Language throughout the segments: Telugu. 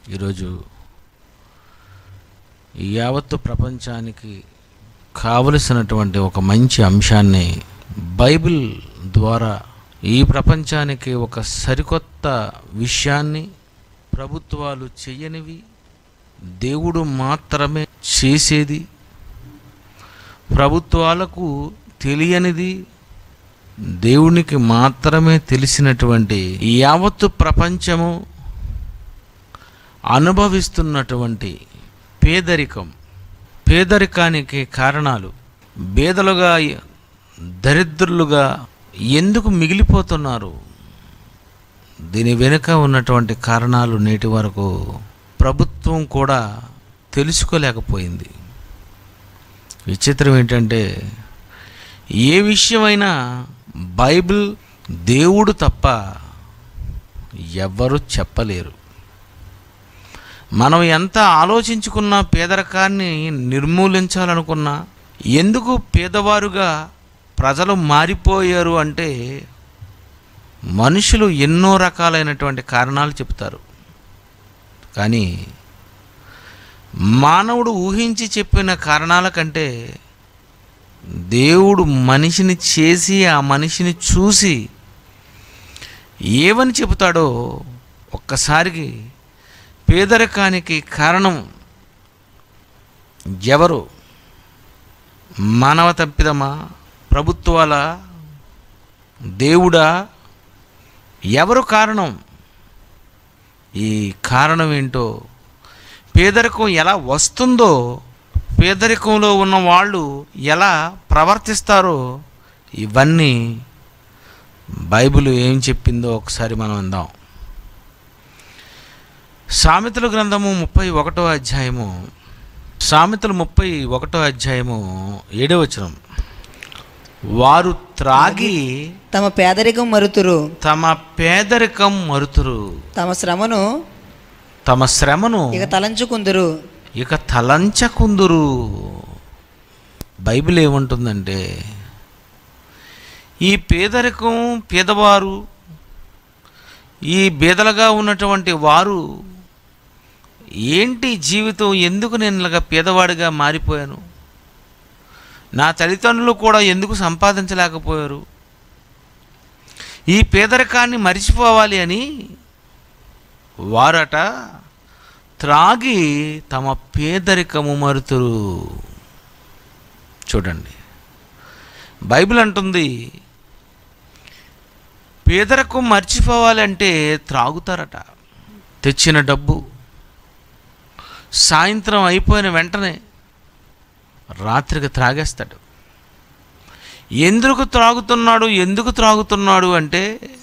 ఈరోజు ఈ యావత్తు ప్రపంచానికి కావలసినటువంటి ఒక మంచి అంశాన్ని బైబిల్ ద్వారా ఈ ప్రపంచానికి ఒక సరికొత్త విషయాన్ని ప్రభుత్వాలు చెయ్యనివి దేవుడు మాత్రమే చేసేది ప్రభుత్వాలకు తెలియనిది దేవునికి మాత్రమే తెలిసినటువంటి ఈ యావత్తు ప్రపంచము అనుభవిస్తున్నటువంటి పేదరికం పేదరికానికి కారణాలు బేదలుగా దరిద్రులుగా ఎందుకు మిగిలిపోతున్నారు దీని వెనుక ఉన్నటువంటి కారణాలు నేటి వరకు ప్రభుత్వం కూడా తెలుసుకోలేకపోయింది విచిత్రం ఏంటంటే ఏ విషయమైనా బైబిల్ దేవుడు తప్ప ఎవ్వరూ చెప్పలేరు మనం ఎంత ఆలోచించుకున్నా పేదరికాన్ని నిర్మూలించాలనుకున్నా ఎందుకు పేదవారుగా ప్రజలు మారిపోయారు అంటే మనుషులు ఎన్నో రకాలైనటువంటి కారణాలు చెప్తారు కానీ మానవుడు ఊహించి చెప్పిన కారణాల కంటే దేవుడు మనిషిని చేసి ఆ మనిషిని చూసి ఏమని చెబుతాడో ఒక్కసారికి పేదరికానికి కారణం ఎవరు మానవ తప్పిదమా ప్రభుత్వాల దేవుడా ఎవరు కారణం ఈ కారణం ఏంటో పేదరికం ఎలా వస్తుందో పేదరికంలో ఉన్న వాళ్ళు ఎలా ప్రవర్తిస్తారో ఇవన్నీ బైబిల్ ఏం చెప్పిందో ఒకసారి మనం విందాం సామెతల గ్రంథము ముప్పై ఒకటో అధ్యాయము సామెతలు ముప్పై ఒకటో అధ్యాయము ఏడవ వచనం వారు త్రాగి తమ పేదరికం మరుతురు తమ పేదరికం మరుతురు తమ శ్రమను తమ శ్రమను ఇక తలంచుకుందురు ఇక తలంచకుందురు బైబిల్ ఏముంటుందంటే ఈ పేదరికం పేదవారు ఈ బేదలుగా ఉన్నటువంటి వారు ఏంటి జీవితం ఎందుకు నేను ఇలాగ పేదవాడిగా మారిపోయాను నా తల్లిదండ్రులు కూడా ఎందుకు సంపాదించలేకపోయారు ఈ పేదరికాన్ని మరిచిపోవాలి అని వారట త్రాగి తమ పేదరికము మరుతురు చూడండి బైబిల్ అంటుంది పేదరికం మర్చిపోవాలంటే త్రాగుతారట తెచ్చిన డబ్బు సాయంత్రం అయిపోయిన వెంటనే రాత్రికి త్రాగేస్తాడు ఎందుకు త్రాగుతున్నాడు ఎందుకు త్రాగుతున్నాడు అంటే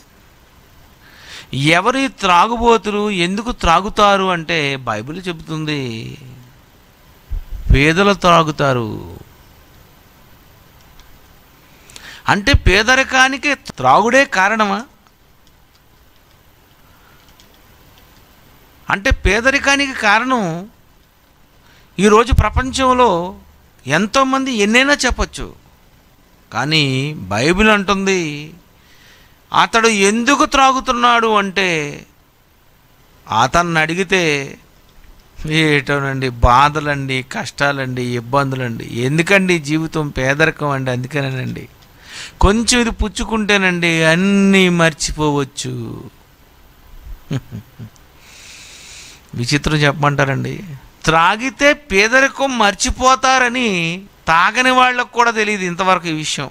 ఎవరి త్రాగుబోతులు ఎందుకు త్రాగుతారు అంటే బైబిల్ చెబుతుంది పేదలు త్రాగుతారు అంటే పేదరికానికి త్రాగుడే కారణమా అంటే పేదరికానికి కారణం ఈరోజు ప్రపంచంలో ఎంతోమంది ఎన్నైనా చెప్పచ్చు కానీ బైబిల్ అంటుంది అతడు ఎందుకు త్రాగుతున్నాడు అంటే అతన్ని అడిగితే ఏటోనండి బాధలండి కష్టాలండి ఇబ్బందులండి ఎందుకండి జీవితం పేదరికం అండి అందుకనేనండి కొంచెం ఇది పుచ్చుకుంటేనండి అన్నీ మర్చిపోవచ్చు విచిత్రం చెప్పమంటారండి త్రాగితే పేదరికం మర్చిపోతారని తాగని వాళ్ళకు కూడా తెలియదు ఇంతవరకు ఈ విషయం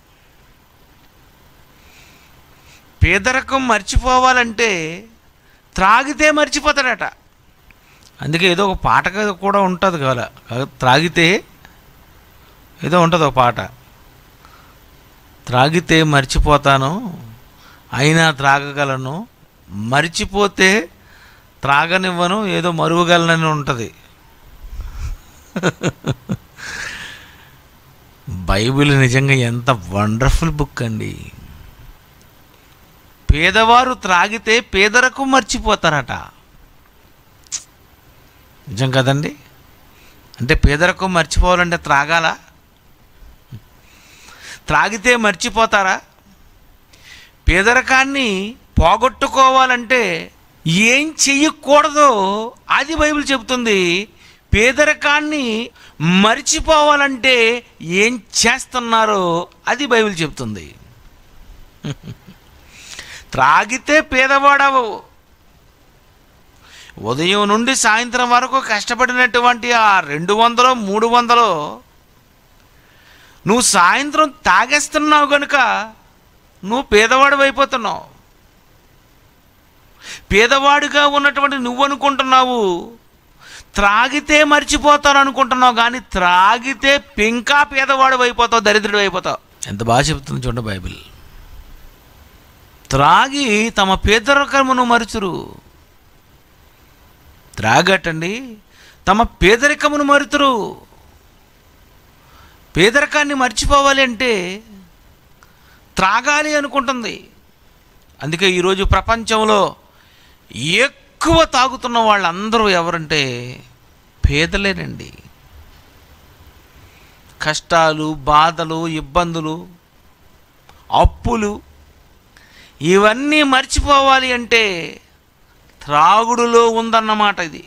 పేదరికం మర్చిపోవాలంటే త్రాగితే మర్చిపోతాడట అందుకే ఏదో ఒక పాట కూడా ఉంటుంది కదా త్రాగితే ఏదో ఉంటుంది ఒక పాట త్రాగితే మర్చిపోతాను అయినా త్రాగగలను మర్చిపోతే త్రాగనివ్వను ఏదో మరువగలనని ఉంటుంది బైబిల్ నిజంగా ఎంత వండర్ఫుల్ బుక్ అండి పేదవారు త్రాగితే పేదరకు మర్చిపోతారట నిజం కదండి అంటే పేదరికం మర్చిపోవాలంటే త్రాగాలా త్రాగితే మర్చిపోతారా పేదరికాన్ని పోగొట్టుకోవాలంటే ఏం చెయ్యకూడదో అది బైబిల్ చెబుతుంది పేదరికాన్ని మరిచిపోవాలంటే ఏం చేస్తున్నారో అది బైబిల్ చెబుతుంది త్రాగితే పేదవాడవు ఉదయం నుండి సాయంత్రం వరకు కష్టపడినటువంటి ఆ రెండు వందలు మూడు వందలు నువ్వు సాయంత్రం తాగేస్తున్నావు కనుక నువ్వు పేదవాడు అయిపోతున్నావు పేదవాడిగా ఉన్నటువంటి నువ్వు అనుకుంటున్నావు త్రాగితే మర్చిపోతాను అనుకుంటున్నావు కానీ త్రాగితే ఇంకా పేదవాడు అయిపోతావు దరిద్రుడు అయిపోతావు ఎంత బాగా చెప్తుంది చూడండి బైబిల్ త్రాగి తమ పేదరికమును మరుచురు త్రాగటండి తమ పేదరికమును మరుతురు పేదరికాన్ని మర్చిపోవాలి అంటే త్రాగాలి అనుకుంటుంది అందుకే ఈరోజు ప్రపంచంలో ఎక్కువ తాగుతున్న వాళ్ళందరూ ఎవరంటే పేదలేనండి కష్టాలు బాధలు ఇబ్బందులు అప్పులు ఇవన్నీ మర్చిపోవాలి అంటే త్రాగుడులో ఉందన్నమాట ఇది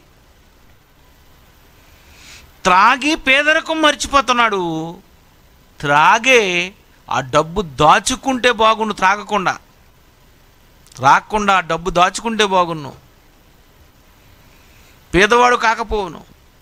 త్రాగి పేదరికం మర్చిపోతున్నాడు త్రాగే ఆ డబ్బు దాచుకుంటే బాగుండు త్రాగకుండా రాకుండా ఆ డబ్బు దాచుకుంటే బాగున్ను పేదవాడు కాకపోవును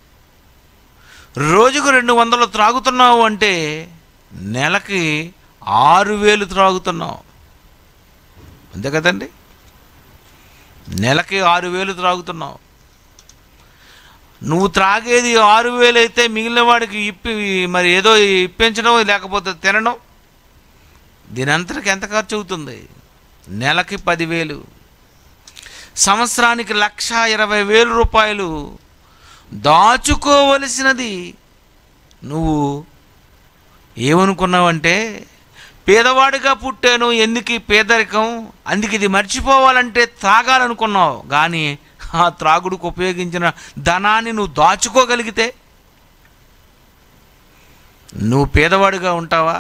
రోజుకు రెండు వందలు త్రాగుతున్నావు అంటే నెలకి ఆరు వేలు త్రాగుతున్నావు అంతే కదండి నెలకి ఆరు వేలు త్రాగుతున్నావు నువ్వు త్రాగేది ఆరు వేలు అయితే మిగిలిన వాడికి ఇప్పి మరి ఏదో ఇప్పించడం లేకపోతే తినడం దీని అంతటికి ఎంత ఖర్చు అవుతుంది నెలకి పదివేలు సంవత్సరానికి లక్ష ఇరవై వేలు రూపాయలు దాచుకోవలసినది నువ్వు ఏమనుకున్నావంటే పేదవాడిగా పుట్టాను ఎందుకు ఈ పేదరికం అందుకు ఇది మర్చిపోవాలంటే త్రాగాలనుకున్నావు కానీ ఆ త్రాగుడుకు ఉపయోగించిన ధనాన్ని నువ్వు దాచుకోగలిగితే నువ్వు పేదవాడిగా ఉంటావా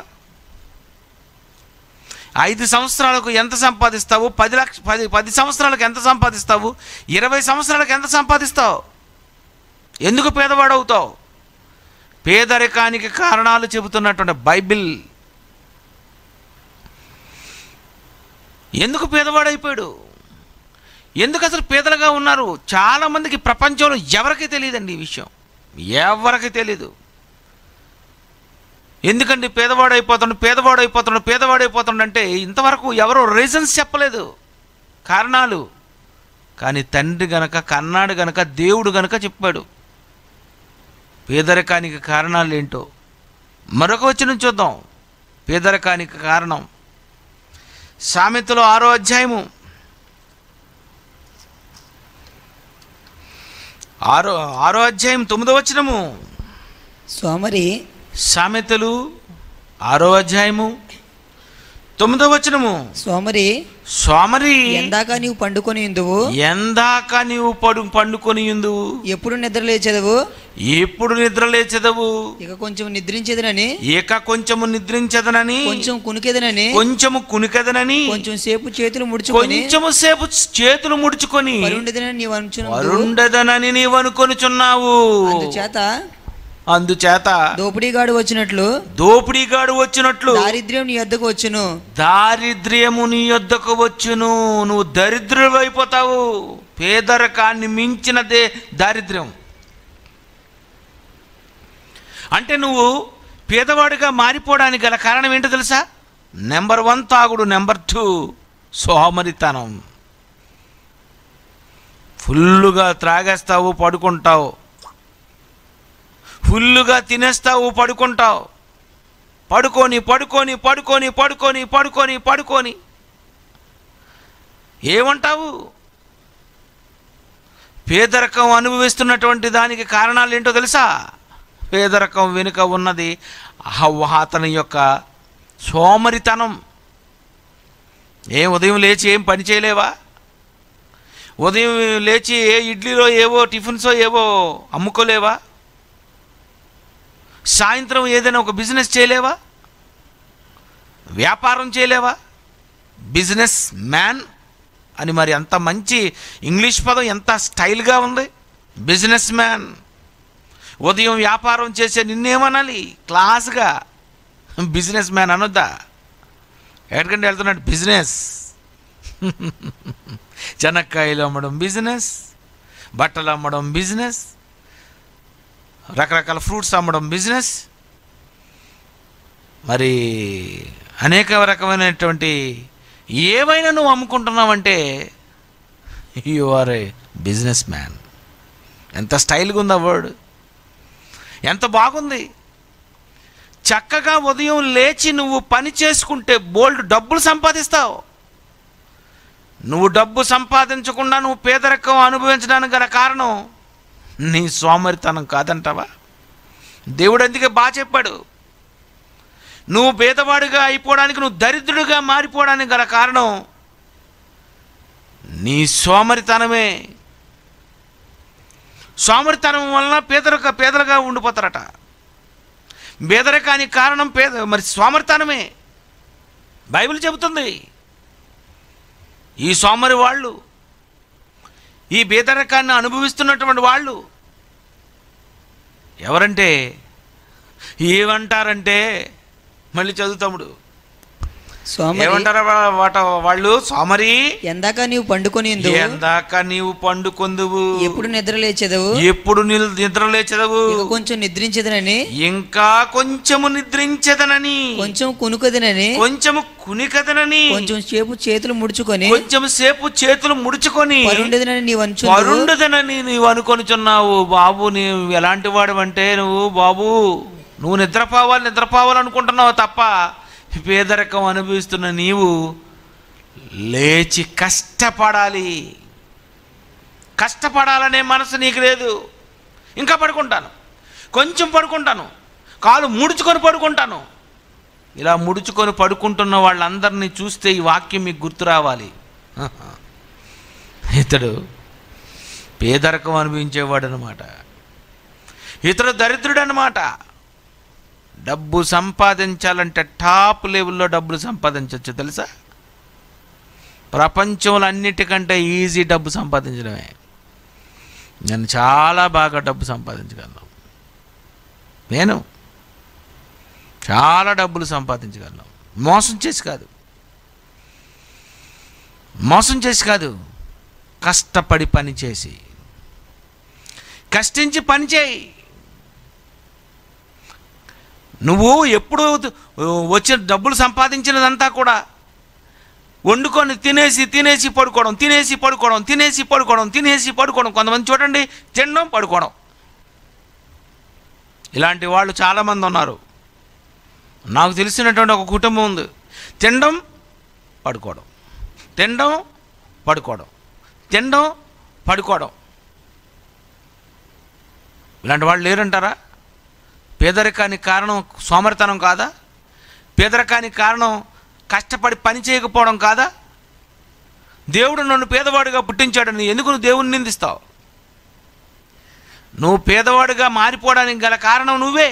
ఐదు సంవత్సరాలకు ఎంత సంపాదిస్తావు పది లక్ష పది పది సంవత్సరాలకు ఎంత సంపాదిస్తావు ఇరవై సంవత్సరాలకు ఎంత సంపాదిస్తావు ఎందుకు పేదవాడు అవుతావు పేదరికానికి కారణాలు చెబుతున్నటువంటి బైబిల్ ఎందుకు పేదవాడైపోయాడు ఎందుకు అసలు పేదలుగా ఉన్నారు చాలామందికి ప్రపంచంలో ఎవరికీ తెలియదండి ఈ విషయం ఎవరికి తెలీదు ఎందుకండి పేదవాడు అయిపోతున్నాడు పేదవాడు అయిపోతున్నాడు పేదవాడు అయిపోతున్నాడు అంటే ఇంతవరకు ఎవరు రీజన్స్ చెప్పలేదు కారణాలు కానీ తండ్రి గనక కన్నాడు గనక దేవుడు గనక చెప్పాడు పేదరికానికి కారణాలు ఏంటో మరొక వచ్చిన చూద్దాం పేదరికానికి కారణం సామెతలో ఆరో అధ్యాయము ఆరో ఆరో అధ్యాయం తొమ్మిదో వచనము సోమరి సామెతలు ఆరో అధ్యాయము తొమ్మిదో వచనము సోమరి సోమరి ఎందాక నీవు పండుకొని ఇందువు ఎందాక నీవు పడు పండుకొని ఉందువు ఎప్పుడు నిద్ర లేచెదవు ఎప్పుడు నిద్ర లేచెదవు ఇక కొంచెం నిద్రించేదనని ఇక కొంచెము నిద్రించదనని కొంచెం కునికేదనని కొంచెము కునికదనని కొంచెం సేపు చేతులు ముడుచుకొని కొంచెము సేపు చేతులు ముడుచుకొని పరుండేదనని నీవు అనుచును వరుండదనని నీవు అనుకొనుచున్నావు అందుచేత అందుచేత దోపిడీగాడు వచ్చినట్లు దోపిడీగాడు వచ్చినట్లు దారిద్ర్యం నీ వద్దకు వచ్చును దారిద్ర్యము నీ యొద్దకు వచ్చును నువ్వు దరిద్రుడు అయిపోతావు పేదరికాన్ని మించినదే దారిద్ర్యం అంటే నువ్వు పేదవాడిగా మారిపోవడానికి గల కారణం ఏంటో తెలుసా నెంబర్ వన్ తాగుడు నెంబర్ టూ సోమరితనం ఫుల్లుగా త్రాగేస్తావు పడుకుంటావు ఫుల్లుగా తినేస్తావు పడుకుంటావు పడుకొని పడుకొని పడుకొని పడుకొని పడుకొని పడుకొని ఏమంటావు పేదరికం అనుభవిస్తున్నటువంటి దానికి కారణాలు ఏంటో తెలుసా పేదరికం వెనుక ఉన్నది అహ- అతని యొక్క సోమరితనం ఏం ఉదయం లేచి ఏం పని చేయలేవా ఉదయం లేచి ఏ ఇడ్లీలో ఏవో టిఫిన్సో ఏవో అమ్ముకోలేవా సాయంత్రం ఏదైనా ఒక బిజినెస్ చేయలేవా వ్యాపారం చేయలేవా బిజినెస్ మ్యాన్ అని మరి అంత మంచి ఇంగ్లీష్ పదం ఎంత స్టైల్గా ఉంది బిజినెస్ మ్యాన్ ఉదయం వ్యాపారం చేసే నిన్నేమనాలి క్లాస్గా బిజినెస్ మ్యాన్ అనొద్దా ఎక్కడికంటే వెళ్తున్నాడు బిజినెస్ చెనక్కాయలు అమ్మడం బిజినెస్ బట్టలు అమ్మడం బిజినెస్ రకరకాల ఫ్రూట్స్ అమ్మడం బిజినెస్ మరి అనేక రకమైనటువంటి ఏవైనా నువ్వు అమ్ముకుంటున్నావంటే you are a businessman ఎంత స్టైల్గా ఉంది ఆ వర్డ్ ఎంత బాగుంది చక్కగా ఉదయం లేచి నువ్వు పని చేసుకుంటే బోల్డ్ డబ్బులు సంపాదిస్తావు నువ్వు డబ్బు సంపాదించకుండా నువ్వు పేదరికం అనుభవించడానికి గల కారణం నీ సోమరితనం కాదంటావా దేవుడు అందుకే బాగా చెప్పాడు నువ్వు పేదవాడిగా అయిపోవడానికి నువ్వు దరిద్రుడిగా మారిపోవడానికి గల కారణం నీ సోమరితనమే సోమరితనం వలన పేదరిక పేదలుగా ఉండిపోతారట పేదరికానికి కారణం పేద మరి సోమరితనమే బైబిల్ చెబుతుంది ఈ సోమరి వాళ్ళు ఈ పేదరికాన్ని అనుభవిస్తున్నటువంటి వాళ్ళు ఎవరంటే ఏమంటారంటే మళ్ళీ చదువుతాముడు సోమరి ఏమంటారా వా- వాట వాళ్ళు సోమరి ఎందాక నీవు పండుకొని ఉందువు, ఎందాక నీవు పండుకొందువు ఎప్పుడు నిద్ర లేచెదవు ఎప్పుడు నిల్- నిద్ర లేచెదవు ఇక కొంచెం నిద్రించదనని ఇంకా కొంచెము నిద్రించదనని కొంచెం కునుకదనని కొంచెము కునికదనని కొంచెం సేపు చేతులు ముడుచుకొని కొంచెం సేపు చేతులు ముడుచుకొని పరుండేదనని నీవు అనుచు వరుండదనని నీవు అనుకొనిచున్నావు బాబు నీవు ఎలాంటి వాడు అంటే నువ్వు బాబు నువ్వు నిద్రపోవాలి నిద్రపోవాలి అనుకుంటున్నావు తప్ప పేదరికం అనుభవిస్తున్న నీవు లేచి కష్టపడాలి కష్టపడాలనే మనసు నీకు లేదు ఇంకా పడుకుంటాను కొంచెం పడుకుంటాను కాలు ముడుచుకొని పడుకుంటాను ఇలా ముడుచుకొని పడుకుంటున్న వాళ్ళందరినీ చూస్తే ఈ వాక్యం మీకు గుర్తు రావాలి ఇతడు పేదరికం అనుభవించేవాడు అనమాట ఇతడు దరిద్రుడు అనమాట డబ్బు సంపాదించాలంటే టాప్ లెవెల్లో డబ్బులు సంపాదించవచ్చు తెలుసా ప్రపంచంలో అన్నిటికంటే ఈజీ డబ్బు సంపాదించడమే నేను చాలా బాగా డబ్బు సంపాదించగలను నేను చాలా డబ్బులు సంపాదించగలను మోసం చేసి కాదు మోసం చేసి కాదు కష్టపడి పని చేసి కష్టించి పని చేయి నువ్వు ఎప్పుడు వచ్చిన డబ్బులు సంపాదించినదంతా కూడా వండుకొని తినేసి తినేసి పడుకోవడం తినేసి పడుకోవడం తినేసి పడుకోవడం తినేసి పడుకోవడం కొంతమంది చూడండి తినడం పడుకోవడం ఇలాంటి వాళ్ళు చాలామంది ఉన్నారు నాకు తెలిసినటువంటి ఒక కుటుంబం ఉంది తినడం పడుకోవడం తినడం పడుకోవడం తినడం పడుకోవడం ఇలాంటి వాళ్ళు లేరంటారా పేదరికానికి కారణం సోమరితనం కాదా పేదరికానికి కారణం కష్టపడి పని చేయకపోవడం కాదా దేవుడు నన్ను పేదవాడిగా పుట్టించాడని ఎందుకు నువ్వు దేవుని నిందిస్తావు నువ్వు పేదవాడిగా మారిపోవడానికి గల కారణం నువ్వే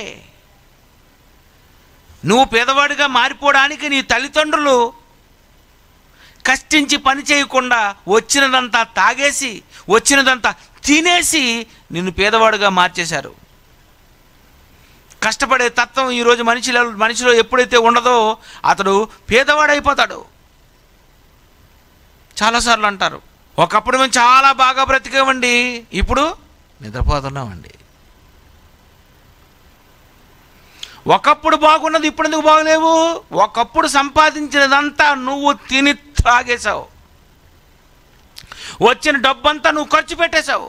నువ్వు పేదవాడిగా మారిపోవడానికి నీ తల్లిదండ్రులు కష్టించి పని చేయకుండా వచ్చినదంతా తాగేసి వచ్చినదంతా తినేసి నిన్ను పేదవాడిగా మార్చేశారు కష్టపడే తత్వం ఈరోజు మనిషిలో మనిషిలో ఎప్పుడైతే ఉండదో అతడు పేదవాడైపోతాడు చాలాసార్లు అంటారు ఒకప్పుడు మేము చాలా బాగా బ్రతికేవండి ఇప్పుడు నిద్రపోతున్నామండి ఒకప్పుడు బాగున్నది ఇప్పుడు ఎందుకు బాగలేవు ఒకప్పుడు సంపాదించినదంతా నువ్వు తిని త్రాగేశావు వచ్చిన డబ్బంతా నువ్వు ఖర్చు పెట్టేశావు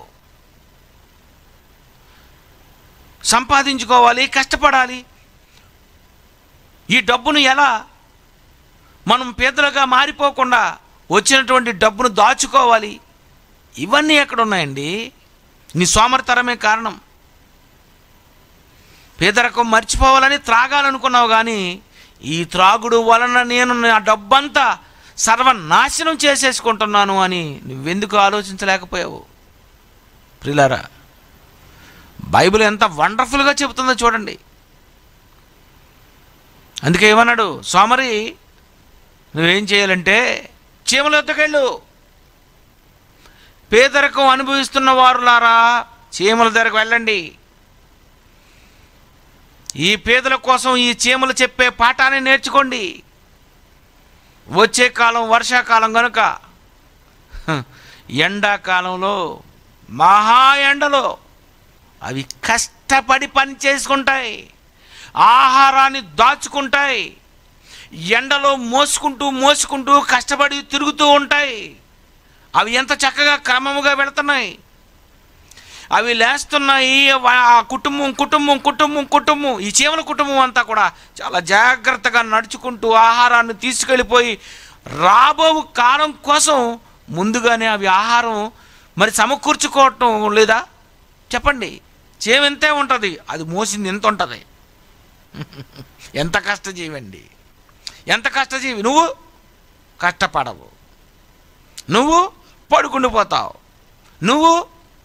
సంపాదించుకోవాలి కష్టపడాలి ఈ డబ్బును ఎలా మనం పేదలుగా మారిపోకుండా వచ్చినటువంటి డబ్బును దాచుకోవాలి ఇవన్నీ ఎక్కడ ఉన్నాయండి నీ సోమరితరమే కారణం పేదరికం మర్చిపోవాలని త్రాగాలనుకున్నావు కానీ ఈ త్రాగుడు వలన నేను నా డబ్బంతా సర్వనాశనం చేసేసుకుంటున్నాను అని నువ్వెందుకు ఆలోచించలేకపోయావు ప్రిలారా బైబిల్ ఎంత వండర్ఫుల్గా చెబుతుందో చూడండి అందుకే ఏమన్నాడు సోమరి నువ్వేం చేయాలంటే చీమల యొద్దకెళ్ళు పేదరికం అనుభవిస్తున్న వారులారా చీమల దగ్గరకు వెళ్ళండి ఈ పేదల కోసం ఈ చీమలు చెప్పే పాఠాన్ని నేర్చుకోండి వచ్చే కాలం వర్షాకాలం గనుక హ, ఎండాకాలంలో మహా ఎండలో అవి కష్టపడి పని చేసుకుంటాయి ఆహారాన్ని దాచుకుంటాయి ఎండలో మోసుకుంటూ మోసుకుంటూ కష్టపడి తిరుగుతూ ఉంటాయి అవి ఎంత చక్కగా క్రమముగా వెళుతున్నాయి అవి లేస్తున్నాయి వా- ఆ కుటుంబం కుటుంబం కుటుంబం కుటుంబం ఈ చీమల కుటుంబం అంతా కూడా చాలా జాగ్రత్తగా నడుచుకుంటూ ఆహారాన్ని తీసుకెళ్ళిపోయి రాబో కాలం కోసం ముందుగానే అవి ఆహారం మరి సమకూర్చుకోవటం లేదా చెప్పండి చీమ ఎంతే ఉంటుంది అది మోసింది ఎంత ఉంటుంది ఎంత కష్టజీవండి ఎంత కష్టజీవి నువ్వు కష్టపడవు నువ్వు పడుకుండిపోతావు నువ్వు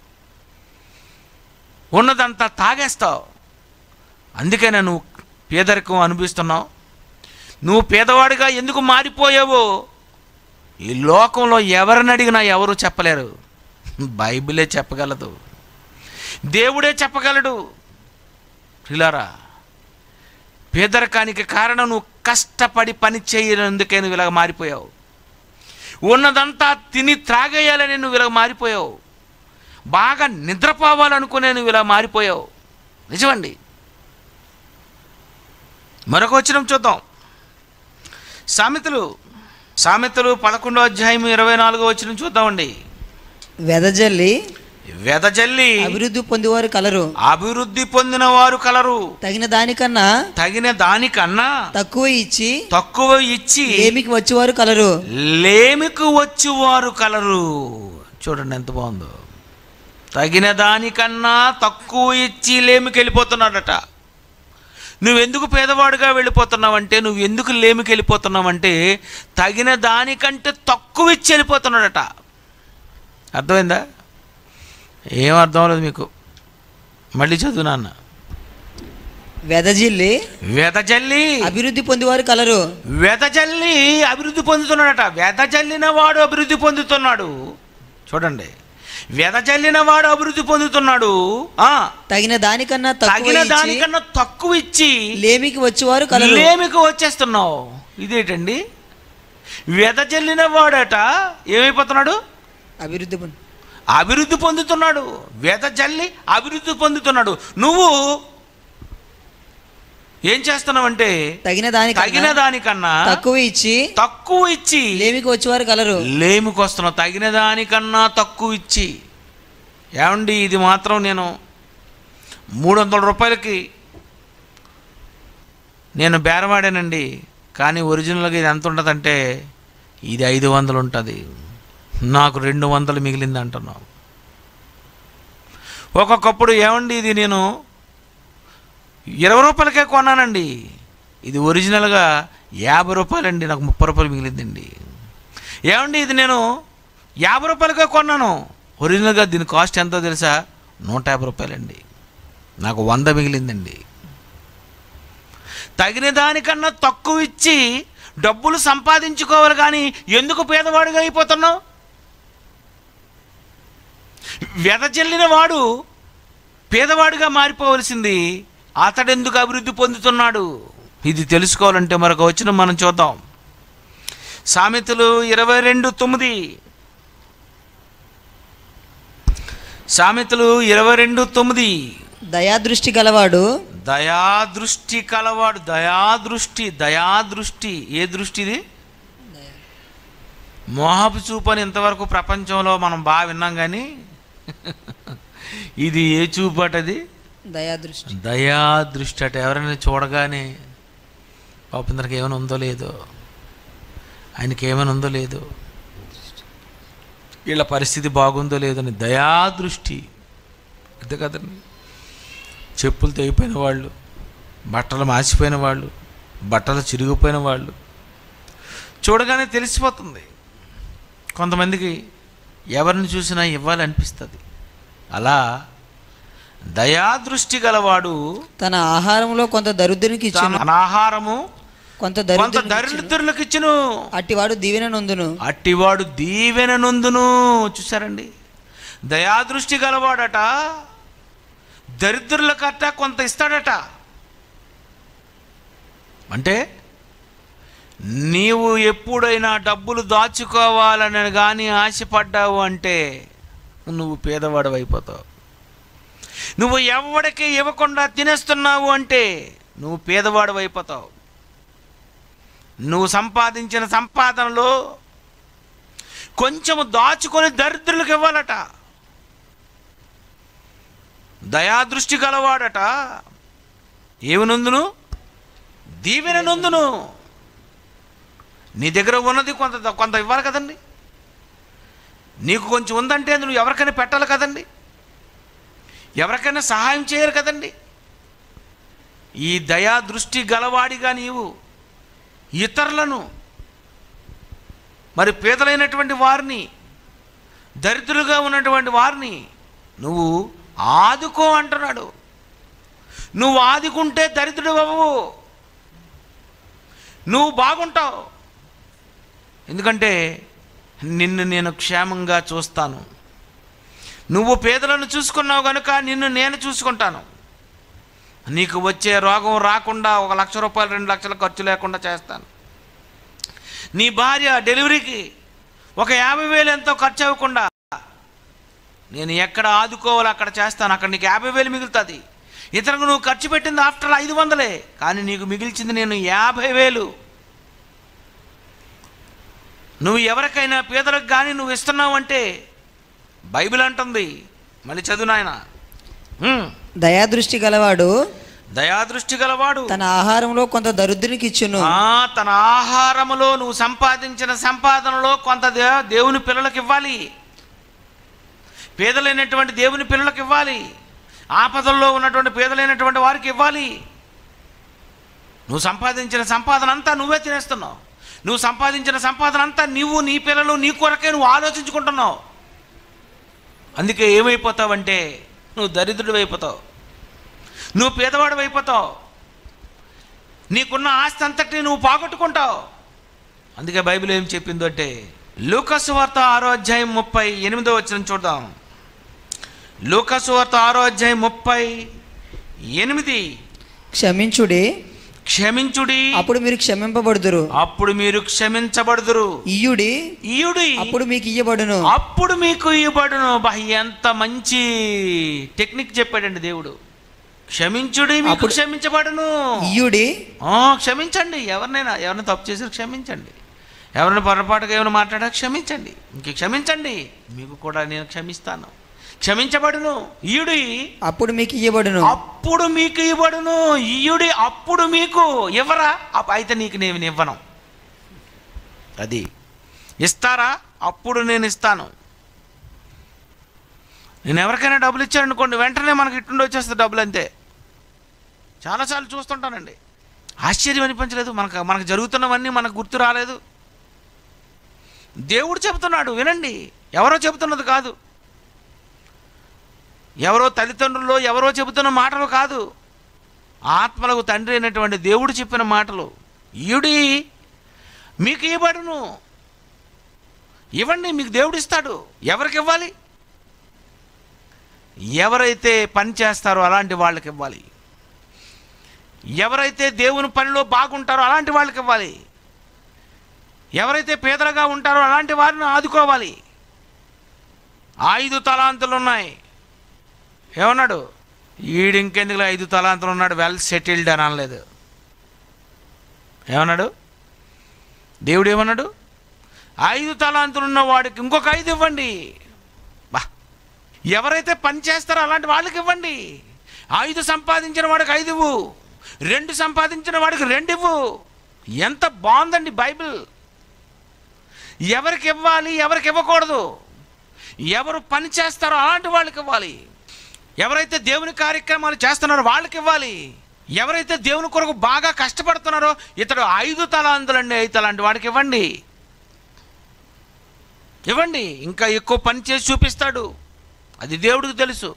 ఉన్నదంతా తాగేస్తావు అందుకనే నువ్వు పేదరికం అనిపిస్తున్నావు నువ్వు పేదవాడిగా ఎందుకు మారిపోయావో ఈ లోకంలో ఎవరిని అడిగినా ఎవరు చెప్పలేరు బైబిలే చెప్పగలదు దేవుడే చెప్పగలడు పిల్లారా పేదరికానికి కారణం నువ్వు కష్టపడి పని చేయనందుకే నువ్వు ఇలాగ మారిపోయావు ఉన్నదంతా తిని త్రాగేయాలని నువ్వు ఇలా మారిపోయావు బాగా నిద్రపోవాలనుకునే నువ్వు ఇలా మారిపోయావు నిజమండి మరొక వచనం చూద్దాం సామెతలు సామెతలు పదకొండో అధ్యాయం ఇరవై నాలుగో వచనం చూద్దామండి వెదజల్లి వెదజల్లి అభివృద్ధి పొందేవారు కలరు అభివృద్ధి పొందిన వారు కలరు తగిన దానికన్నా తగిన దానికన్నా తక్కువ ఇచ్చి తక్కువ ఇచ్చి ఏమికి వచ్చేవారు కలరు లేమికి వచ్చువారు కలరు చూడండి ఎంత బాగుందో తగిన దానికన్నా తక్కువ ఇచ్చి లేమికి వెళ్ళిపోతున్నాడట నువ్వెందుకు పేదవాడుగా వెళ్ళిపోతున్నావంటే నువ్వు ఎందుకు లేమికి వెళ్ళిపోతున్నావంటే తగిన దానికంటే తక్కువ ఇచ్చి వెళ్ళిపోతున్నాడట అర్థమైందా ఏం అర్థం అవ్వలేదు మీకు మళ్ళీ చదువు నాన్న వెదజిల్లి వెదజల్లి అభివృద్ధి పొందేవారు కలరు వెదజల్లి అభివృద్ధి పొందుతున్నాడట వెదజల్లిన వాడు అభివృద్ధి పొందుతున్నాడు చూడండి వెదజల్లిన వాడు అభివృద్ధి పొందుతున్నాడు ఆ తగిన దానికన్నా తక్కువ తగిన ఇచ్చి దానికన్నా తక్కువ ఇచ్చి లేమికి వచ్చేవారు కలరు లేమికి వచ్చేస్తున్నావు ఇదేంటండి వెదజల్లిన వాడట ఏమైపోతున్నాడు అభివృద్ధి పొంది అభివృద్ధి పొందుతున్నాడు వెదజల్లి అభివృద్ధి పొందుతున్నాడు నువ్వు ఏం చేస్తున్నావంటే తగిన తగిన దానికన్నా దానికన్నా తక్కువ ఇచ్చి తక్కువ ఇచ్చి లేమికి వచ్చేవారు కలరు లేమికి వస్తున్నావు తగిన దానికన్నా తక్కువ ఇచ్చి ఏమండి ఇది మాత్రం నేను మూడు వందల రూపాయలకి నేను బేరవాడానండి కానీ ఒరిజినల్గా ఇది ఎంత ఉంటుందంటే ఇది ఐదు వందలు ఉంటుంది నాకు రెండు వందలు మిగిలింది అంటున్నావు ఒక్కొక్కప్పుడు ఏమండి ఇది నేను ఇరవై రూపాయలకే కొన్నానండి ఇది ఒరిజినల్గా యాభై రూపాయలండి నాకు ముప్పై రూపాయలు మిగిలిందండి ఏమండి ఇది నేను యాభై రూపాయలకే కొన్నాను ఒరిజినల్గా దీని కాస్ట్ ఎంతో తెలుసా నూట యాభై రూపాయలండి నాకు వంద మిగిలిందండి తగిన దానికన్నా తక్కువ ఇచ్చి డబ్బులు సంపాదించుకోవాలి కానీ ఎందుకు పేదవాడిగా అయిపోతున్నావు వెదజల్లిన వాడు పేదవాడిగా మారిపోవలసింది అతడెందుకు అభివృద్ధి పొందుతున్నాడు ఇది తెలుసుకోవాలంటే మరొక వచ్చిన మనం చూద్దాం సామెతలు ఇరవై రెండు తొమ్మిది సామెతలు ఇరవై రెండు తొమ్మిది దయాదృష్టి గలవాడు దయాదృష్టి కలవాడు దయాదృష్టి దయాదృష్టి ఏ దృష్టి ఇది మోహపు చూపు అని ఇంతవరకు ప్రపంచంలో మనం బాగా విన్నాం కానీ ఇది ఏ చూపు అటది దయాదృష్టి దయాదృష్టి అట ఎవరైనా చూడగానే పాపందరికి ఏమైనా ఉందో లేదో ఆయనకి ఏమైనా ఉందో లేదో వీళ్ళ పరిస్థితి బాగుందో లేదో అని దయాదృష్టి అంతే కదండి చెప్పులు తెగిపోయిన వాళ్ళు బట్టలు మాసిపోయిన వాళ్ళు బట్టలు చిరిగిపోయిన వాళ్ళు చూడగానే తెలిసిపోతుంది కొంతమందికి ఎవరిని చూసినా ఇవ్వాలనిపిస్తుంది అలా దయాదృష్టి గలవాడు తన ఆహారంలో కొంత దరిద్రునికి ఇచ్చును తన ఆహారము కొంత కొంత దరిద్రునికి ఇచ్చును. దరిద్రులకు ఇచ్చును అట్టివాడు దీవెన నొందును అట్టివాడు దీవెన నొందును చూసారండి దయాదృష్టి గలవాడట దరిద్రులకట కొంత ఇస్తాడట అంటే నీవు ఎప్పుడైనా డబ్బులు దాచుకోవాలని కానీ ఆశపడ్డావు అంటే నువ్వు పేదవాడు అయిపోతావు నువ్వు ఎవడికి ఇవ్వకుండా తినేస్తున్నావు అంటే నువ్వు పేదవాడు అయిపోతావు నువ్వు సంపాదించిన సంపాదనలో కొంచెము దాచుకొని దరిద్రులకు ఇవ్వాలట దయాదృష్టి గలవాడట ఏమి నొందును దీవెన నొందును నీ దగ్గర ఉన్నది కొంత కొంత ఇవ్వాలి కదండి నీకు కొంచెం ఉందంటే నువ్వు ఎవరికైనా పెట్టాలి కదండి ఎవరికైనా సహాయం చేయరు కదండి ఈ దయా దృష్టి గలవాడిగా నీవు ఇతరులను మరి పేదలైనటువంటి వారిని దరిద్రులుగా ఉన్నటువంటి వారిని నువ్వు ఆదుకో అంటున్నాడు నువ్వు ఆదుకుంటే దరిద్రుడు అవ్వవు నువ్వు బాగుంటావు ఎందుకంటే నిన్ను నేను క్షేమంగా చూస్తాను నువ్వు పేదలను చూసుకున్నావు కనుక నిన్ను నేను చూసుకుంటాను నీకు వచ్చే రోగం రాకుండా ఒక లక్ష రూపాయలు రెండు లక్షలు ఖర్చు లేకుండా చేస్తాను నీ భార్య డెలివరీకి ఒక యాభై వేలు ఎంతో ఖర్చు అవ్వకుండా నేను ఎక్కడ ఆదుకోవాలో అక్కడ చేస్తాను అక్కడ నీకు యాభై వేలు మిగులుతుంది ఇతరులకు నువ్వు ఖర్చు పెట్టింది ఆఫ్టర్ ఐదు వందలే కానీ నీకు మిగిల్చింది నేను యాభై వేలు నువ్వు ఎవరికైనా పేదలకు కానీ నువ్వు ఇస్తున్నావు అంటే బైబిల్ అంటుంది మళ్ళీ చదువు నాయన హ్మ్. దయాదృష్టి గలవాడు దయాదృష్టి గలవాడు తన ఆహారంలో కొంత దరిద్రునికి ఇచ్చును ఆ, తన ఆహారములో నువ్వు సంపాదించిన సంపాదనలో కొంత దే- దేవుని పిల్లలకు ఇవ్వాలి పేదలైనటువంటి దేవుని పిల్లలకు ఇవ్వాలి ఆపదల్లో ఉన్నటువంటి పేదలైనటువంటి వారికి ఇవ్వాలి నువ్వు సంపాదించిన సంపాదన అంతా నువ్వే తినేస్తున్నావు నువ్వు సంపాదించిన సంపాదన అంతా నువ్వు నీ పిల్లలు నీ కొరకే నువ్వు ఆలోచించుకుంటున్నావు అందుకే ఏమైపోతావంటే నువ్వు దరిద్రుడు అయిపోతావు నువ్వు పేదవాడు అయిపోతావు నీకున్న ఆస్తి అంతటిని నువ్వు పోగొట్టుకుంటావు అందుకే బైబిల్ ఏం చెప్పిందో అంటే లూకసు వార్త ఆరో అధ్యాయం ముప్పై ఎనిమిదో వచ్చిన చూద్దాం లూకసు వార్త ఆరో అధ్యాయం ముప్పై ఎనిమిది క్షమించుడి క్షమించుడి అప్పుడు మీరు క్షమింపబడుదురు అప్పుడు మీరు క్షమించబడుదురు ఇయ్యుడి ఈయుడి అప్పుడు మీకు ఇయ్యబడును అప్పుడు మీకు ఇవ్వబడును బా ఎంత మంచి టెక్నిక్ చెప్పాడండి దేవుడు క్షమించుడి మీకు అప్పుడు- క్షమించబడును ఇయ్యుడి ఆ, క్షమించండి ఎవరినైనా ఎవరిని తప్పు చేసి క్షమించండి ఎవరిని పొరపాటుగా ఏమైనా మాట్లాడా క్షమించండి ఇంక క్షమించండి మీకు కూడా నేను క్షమిస్తాను క్షమించబడును ఈయుడి అప్పుడు మీకు ఇయ్యబడును అప్పుడు మీకు ఇవ్వడును ఈయుడి అప్పుడు మీకు ఇవ్వరా అప్- అయితే నీకు నేను ఇవ్వను అది ఇస్తారా అప్పుడు నేను ఇస్తాను నేను ఎవరికైనా డబ్బులు ఇచ్చాను అనుకోండి వెంటనే మనకి ఇట్టుండి వచ్చేస్తుంది డబ్బులు అంతే చాలాసార్లు చూస్తుంటానండి ఆశ్చర్యం అనిపించలేదు మనకు మనకు జరుగుతున్నవన్నీ మనకు గుర్తు రాలేదు దేవుడు చెబుతున్నాడు వినండి ఎవరో చెబుతున్నది కాదు ఎవరో తల్లిదండ్రులు ఎవరో చెబుతున్న మాటలు కాదు ఆత్మలకు తండ్రి అయినటువంటి దేవుడు చెప్పిన మాటలు ఈయుడి మీకు ఇవ్వబడును ఇవ్వండి మీకు దేవుడు ఇస్తాడు ఎవరికి ఇవ్వాలి ఎవరైతే పని చేస్తారో అలాంటి వాళ్ళకి ఇవ్వాలి ఎవరైతే దేవుని పనిలో బాగుంటారో అలాంటి వాళ్ళకి ఇవ్వాలి ఎవరైతే పేదలుగా ఉంటారో అలాంటి వారిని ఆదుకోవాలి ఐదు తలాంతులు ఉన్నాయి ఏమన్నాడు ఈడు ఇంకెందుకు ఐదు తలాంతులు ఉన్నాడు వెల్ సెటిల్డ్ అని అనలేదు ఏమన్నాడు దేవుడు ఏమన్నాడు ఐదు తలాంతులు ఉన్న వాడికి ఇంకొక ఐదు ఇవ్వండి బా ఎవరైతే పని చేస్తారో అలాంటి వాళ్ళకి ఇవ్వండి ఐదు సంపాదించిన వాడికి ఐదు ఇవ్వు రెండు సంపాదించిన వాడికి రెండు ఇవ్వు ఎంత బాగుందండి బైబిల్ ఎవరికి ఇవ్వాలి ఎవరికి ఇవ్వకూడదు ఎవరు పని చేస్తారో అలాంటి వాళ్ళకి ఇవ్వాలి ఎవరైతే దేవుని కార్యక్రమాలు చేస్తున్నారో వాళ్ళకి ఇవ్వాలి ఎవరైతే దేవుని కొరకు బాగా కష్టపడుతున్నారో ఇతడు ఐదు తలాంతులండి ఐదు తలాంటి వాడికి ఇవ్వండి ఇవ్వండి ఇంకా ఎక్కువ పని చేసి చూపిస్తాడు అది దేవుడికి తెలుసు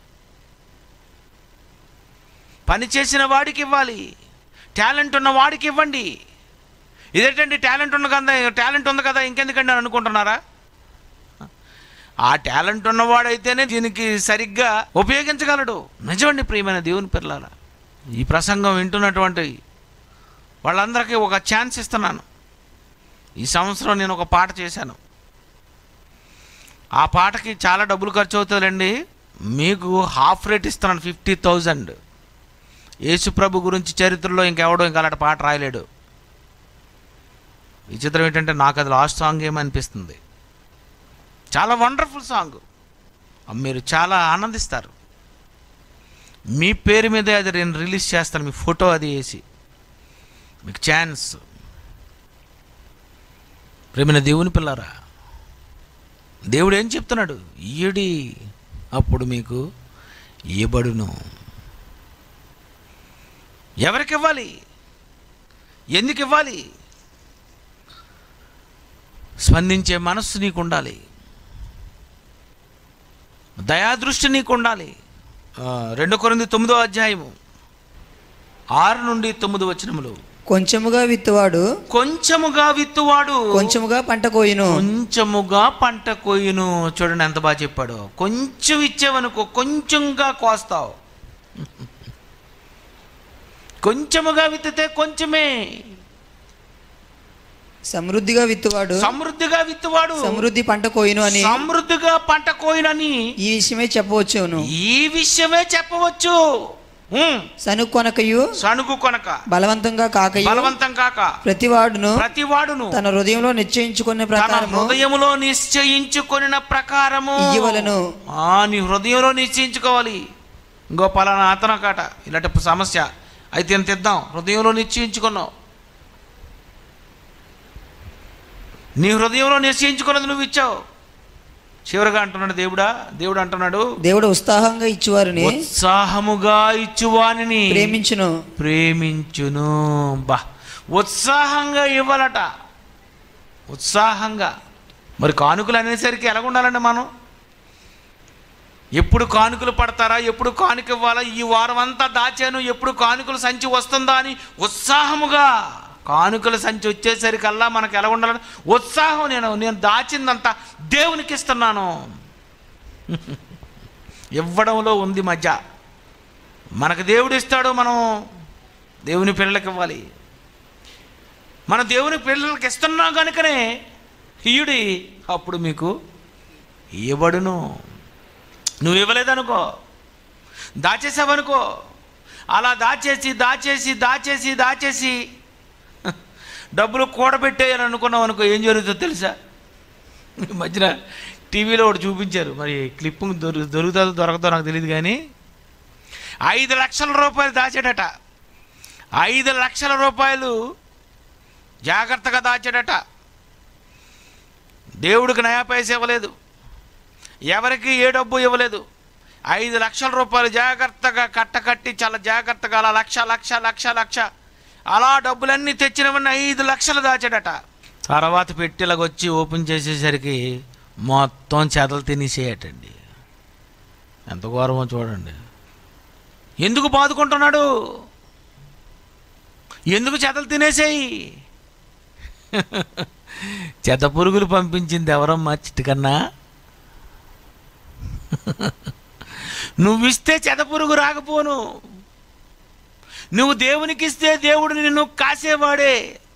పని చేసిన వాడికి ఇవ్వాలి టాలెంట్ ఉన్న వాడికి ఇవ్వండి ఇదేంటండి టాలెంట్ ఉన్న కదా టాలెంట్ ఉంది కదా ఇంకెందుకండి అని అనుకుంటున్నారా ఆ టాలెంట్ ఉన్నవాడైతేనే దీనికి సరిగ్గా ఉపయోగించగలడు నిజమండి ప్రియమైన దేవుని పిల్లల ఈ ప్రసంగం వింటున్నటువంటి వాళ్ళందరికీ ఒక ఛాన్స్ ఇస్తున్నాను ఈ సంవత్సరం నేను ఒక పాట చేశాను ఆ పాటకి చాలా డబ్బులు ఖర్చు అవుతుందండి మీకు హాఫ్ రేట్ ఇస్తున్నాను ఫిఫ్టీ థౌజండ్ యేసుప్రభు గురించి చరిత్రలో ఇంకెవడో ఇంకా అలాంటి పాట రాయలేడు విచిత్రం ఏంటంటే నాకు అది లాస్ట్ సాంగ్ ఏమనిపిస్తుంది చాలా వండర్ఫుల్ సాంగ్ మీరు చాలా ఆనందిస్తారు మీ పేరు మీదే అది నేను రిలీజ్ చేస్తాను మీ ఫోటో అది వేసి మీకు ఛాన్స్ ప్రేమిన దేవుని పిల్లరా దేవుడు ఏం చెప్తున్నాడు ఈయడి అప్పుడు మీకు ఇవ్వబడును ఎవరికి ఇవ్వాలి ఎందుకు ఇవ్వాలి స్పందించే మనస్సు నీకు ఉండాలి దయాదృష్టి నీకు ఉండాలి ఆ, రెండు కొరింది తొమ్మిదో అధ్యాయము ఆరు నుండి తొమ్మిది వచనములు కొంచెముగా విత్తువాడు కొంచెముగా విత్తువాడు కొంచెముగా పంట కోయును కొంచెముగా పంట కొయ్యును చూడండి ఎంత బాగా చెప్పాడు కొంచెం ఇచ్చేవనుకో కొంచెంగా కోస్తావు కొంచెముగా విత్తితే కొంచెమే సమృద్ధిగా విత్తువాడు సమృద్ధిగా విత్తువాడు సమృద్ధి పంట కోయును అని సమృద్ధిగా పంట కోయినని ఈ విషయమే చెప్పవచ్చును ఈ విషయమే చెప్పవచ్చు ఉమ్, సనుక్కొనకయు సణుగు కొనక బలవంతంగా కాకయు బలవంతం కాక ప్రతివాడును ప్రతివాడును తన హృదయంలో నిశ్చయించుకునే తన ప్రకారము హృదయములో నిశ్చయించుకొనిన ప్రకారము ఇయ్యవలెను. ఆ నీ హృదయంలో నిశ్చయించుకోవాలి ఇంకో పలానా అతను కాట ఇలాంటి సమస్య అయితే ఎంత ఇద్దాం హృదయంలో నిశ్చయించుకున్నావు నీ హృదయంలో నిశ్చయించుకున్నది నువ్వు ఇచ్చావు చివరిగా అంటున్నాడు దేవుడా దేవుడు అంటున్నాడు దేవుడు ఉత్సాహంగా ఇచ్చువారిని ఉత్సాహముగా ఇచ్చువానిని ప్రేమించును ప్రేమించును బా ఉత్సాహంగా ఇవ్వాలట ఉత్సాహంగా మరి కానుకలు అనేసరికి ఎలా ఉండాలండి మనం ఎప్పుడు కానుకలు పడతారా ఎప్పుడు కానుక ఇవ్వాలా ఈ వారం అంతా దాచాను ఎప్పుడు కానుకలు సంచి వస్తుందా అని ఉత్సాహముగా కానుకల సంచి వచ్చేసరికల్లా మనకు ఎలా ఉండాలని ఉత్సాహం నేను నేను దాచిందంతా దేవునికి ఇస్తున్నాను ఇవ్వడంలో ఉంది మధ్య మనకు దేవుడు ఇస్తాడు మనం దేవుని పిల్లలకి ఇవ్వాలి మన దేవుని పిల్లలకి ఇస్తున్నాం కనుకనే ఇయుడి అప్పుడు మీకు ఇవ్వబడును నువ్వు ఇవ్వలేదనుకో దాచేసావనుకో అలా దాచేసి దాచేసి దాచేసి దాచేసి డబ్బులు కూడబెట్టేయాలని అనుకున్నావు అనుకో ఏం జరుగుతుందో తెలుసా ఈ మధ్యన టీవీలో ఒకటి చూపించారు మరి క్లిప్ దొరు దొరుకుతుందో దొరకదో నాకు తెలియదు కానీ ఐదు లక్షల రూపాయలు దాచాడట ఐదు లక్షల రూపాయలు జాగ్రత్తగా దాచాడట దేవుడికి నయా పైసా ఇవ్వలేదు ఎవరికి ఏ డబ్బు ఇవ్వలేదు ఐదు లక్షల రూపాయలు జాగ్రత్తగా కట్టకట్టి చాలా జాగ్రత్తగా అలా లక్ష లక్ష లక్ష లక్ష అలా డబ్బులన్నీ తెచ్చినవన్నీ ఐదు లక్షలు దాచాడట తర్వాత పెట్టెలకు వచ్చి ఓపెన్ చేసేసరికి మొత్తం చెదలు తినేసేయటండి ఎంత ఘోరమో చూడండి ఎందుకు బాదుకుంటున్నాడు ఎందుకు చెదలు తినేసేయి చెత్త పురుగులు పంపించింది ఎవరమ్మా చిట్టుకన్నా నువ్విస్తే చెత్త పురుగు రాకపోను నువ్వు దేవునికి ఇస్తే దేవుడు నిన్ను కాసేవాడే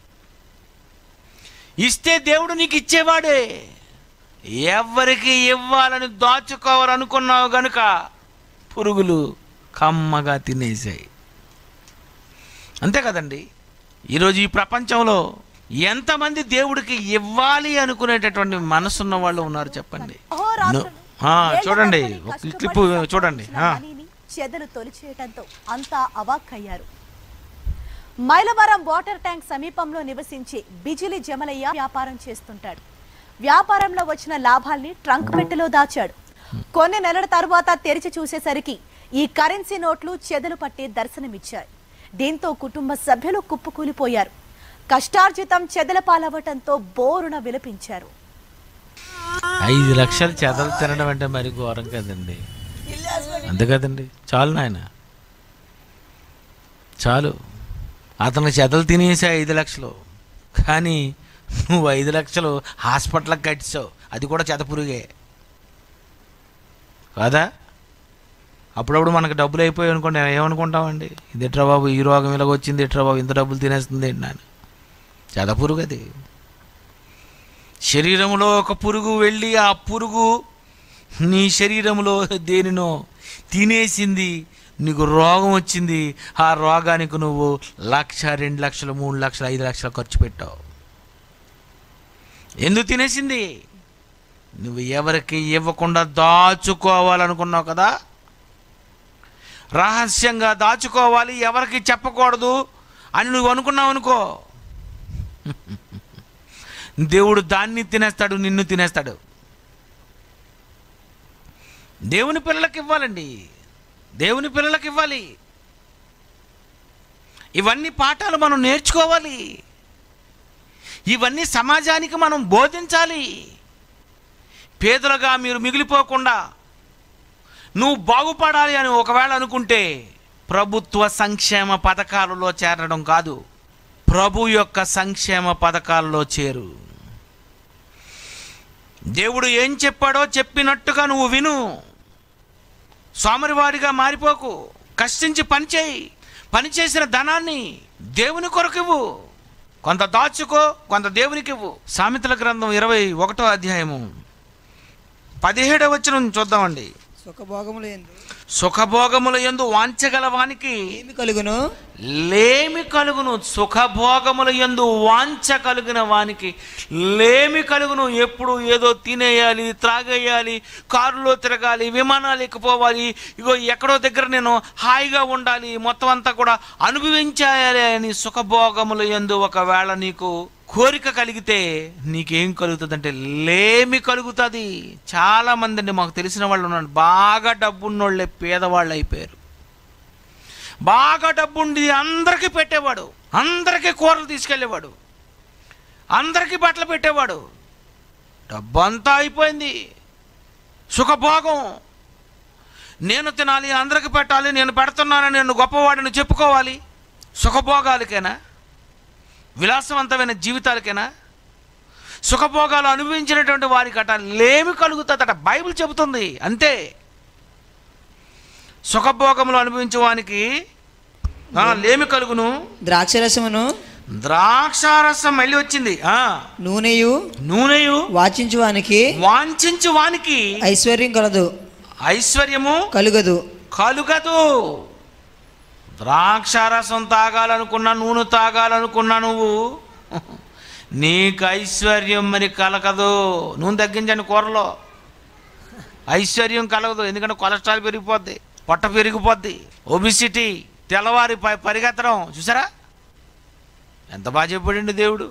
ఇస్తే దేవుడు నీకు ఇచ్చేవాడే ఎవరికి ఇవ్వాలని దాచుకోవాలనుకున్నావు గనుక పురుగులు కమ్మగా తినేసాయి అంతే కదండి ఈరోజు ఈ ప్రపంచంలో ఎంతమంది దేవుడికి ఇవ్వాలి అనుకునేటటువంటి మనసున్న వాళ్ళు ఉన్నారు చెప్పండి అహోరాత్రులు ఆ, చూడండి వేళ ఒక కష్టపడి క్లిప్ చూడండి సంపాదించిన ఆ. మనీని చెదలు తొలిచేయటంతో అంతా అవాక్కయ్యారు మైలవరం వాటర్ ట్యాంక్ సమీపంలో నివసించి బిజిలి జమలయ్య వ్యాపారం చేస్తుంటాడు వ్యాపారంలో వచ్చిన లాభాల్ని ట్రంక్ పెట్టెలో దాచాడు కొన్ని నెలల తరువాత తెరిచి చూసేసరికి ఈ కరెన్సీ నోట్లు చెదలు పట్టి దర్శనమిచ్చాయి దీంతో కుటుంబ సభ్యులు కుప్పకూలిపోయారు కష్టార్జితం చెదల పాలవటంతో బోరున విలపించారు ఐదు లక్షలు చెదలు తినడం అంటే మరి ఘోరం కదండి అంతే కదండి చాలు నాయన చాలు అతను చెదలు తినేసా ఐదు లక్షలు కానీ నువ్వు ఐదు లక్షలు హాస్పిటల్కి కట్టిసావు అది కూడా చెదపురుగే కాదా అప్పుడప్పుడు మనకు డబ్బులు అయిపోయి అనుకోండి ఏమనుకుంటామండి ఇది ఎట్రా బాబు ఈ రోగం ఇలాగ వచ్చింది ఎట్రా బాబు ఇంత డబ్బులు తినేస్తుంది ఏంటి నాని చెద పురుగు అది శరీరంలో ఒక పురుగు వెళ్ళి ఆ పురుగు నీ శరీరంలో దేనినో తినేసింది నీకు రోగం వచ్చింది ఆ రోగానికి నువ్వు లక్ష రెండు లక్షలు మూడు లక్షలు ఐదు లక్షలు ఖర్చు పెట్టావు ఎందుకు తినేసింది నువ్వు ఎవరికి ఇవ్వకుండా దాచుకోవాలనుకున్నావు కదా రహస్యంగా దాచుకోవాలి ఎవరికి చెప్పకూడదు అని నువ్వు అనుకున్నావు అనుకో దేవుడు దాన్ని తినేస్తాడు నిన్ను తినేస్తాడు దేవుని పిల్లలకి ఇవ్వాలండి దేవుని పిల్లలకి ఇవ్వాలి ఇవన్నీ పాఠాలు మనం నేర్చుకోవాలి ఇవన్నీ సమాజానికి మనం బోధించాలి పేదలుగా మీరు మిగిలిపోకుండా నువ్వు బాగుపడాలి అని ఒకవేళ అనుకుంటే ప్రభుత్వ సంక్షేమ పథకాలలో చేరడం కాదు ప్రభు యొక్క సంక్షేమ పథకాల్లో చేరు దేవుడు ఏం చెప్పాడో చెప్పినట్టుగా నువ్వు విను సోమరివాడిగా మారిపోకు కష్టించి పనిచేయి పని చేసిన ధనాన్ని దేవుని కొరకివ్వు కొంత దాచుకో కొంత దేవునికి ఇవ్వు సామెతల గ్రంథం ఇరవై ఒకటో అధ్యాయము పదిహేడవ వచనం చూద్దామండి సుఖభోగములు ఎందు సుఖభోగముల యందు వాంచగల వానికి ఏమి కలుగును లేమి కలుగును సుఖభోగముల యందు వాంఛ కలిగిన వానికి లేమి కలుగును ఎప్పుడు ఏదో తినేయాలి త్రాగేయాలి కారులో తిరగాలి విమానాలు ఎక్కిపోవాలి ఇగో ఎక్కడో దగ్గర నేను హాయిగా ఉండాలి మొత్తం అంతా కూడా అనుభవించాలి అని సుఖభోగముల యందు ఒకవేళ నీకు కోరిక కలిగితే నీకేం కలుగుతుందంటే లేమి కలుగుతుంది చాలా మంది అండి మాకు తెలిసిన వాళ్ళు ఉన్నారు బాగా డబ్బున్నోళ్ళే పేదవాళ్ళు అయిపోయారు బాగా డబ్బుండి అందరికీ పెట్టేవాడు అందరికీ కూరలు తీసుకెళ్ళేవాడు అందరికీ బట్టలు పెట్టేవాడు డబ్బు అంతా అయిపోయింది సుఖభోగం నేను తినాలి అందరికి పెట్టాలి నేను పెడుతున్నానని నేను గొప్పవాడిని చెప్పుకోవాలి సుఖభోగాలకేనా విలాసవంతమైన జీవితాలకేనా సుఖభోగాలు అనుభవించినటువంటి వారికట లేమి కలుగుతుందట బైబిల్ చెబుతుంది అంతే సుఖభోగములు అనుభవించే వానికి ఆ, లేమి కలుగును ద్రాక్షరసమును ద్రాక్షారసం మళ్ళీ వచ్చింది ఆ నూనెయు నూనెయు వాచించు వానికి వాంఛించు వానికి ఐశ్వర్యం కలదు ఐశ్వర్యము కలుగదు కలుగదు ద్రాక్షారసం తాగాలనుకున్నా నూనె తాగాలనుకున్నా నువ్వు నీకు ఐశ్వర్యం మరి కలగదు నూనె తగ్గించండి కూరలో ఐశ్వర్యం కలగదు ఎందుకంటే కొలెస్ట్రాల్ పెరిగిపోద్ది పొట్ట పెరిగిపోద్ది ఒబిసిటీ తెల్లవారి ప- పరిగెత్తడం చూసారా ఎంత బాగా చెప్పాడండి దేవుడు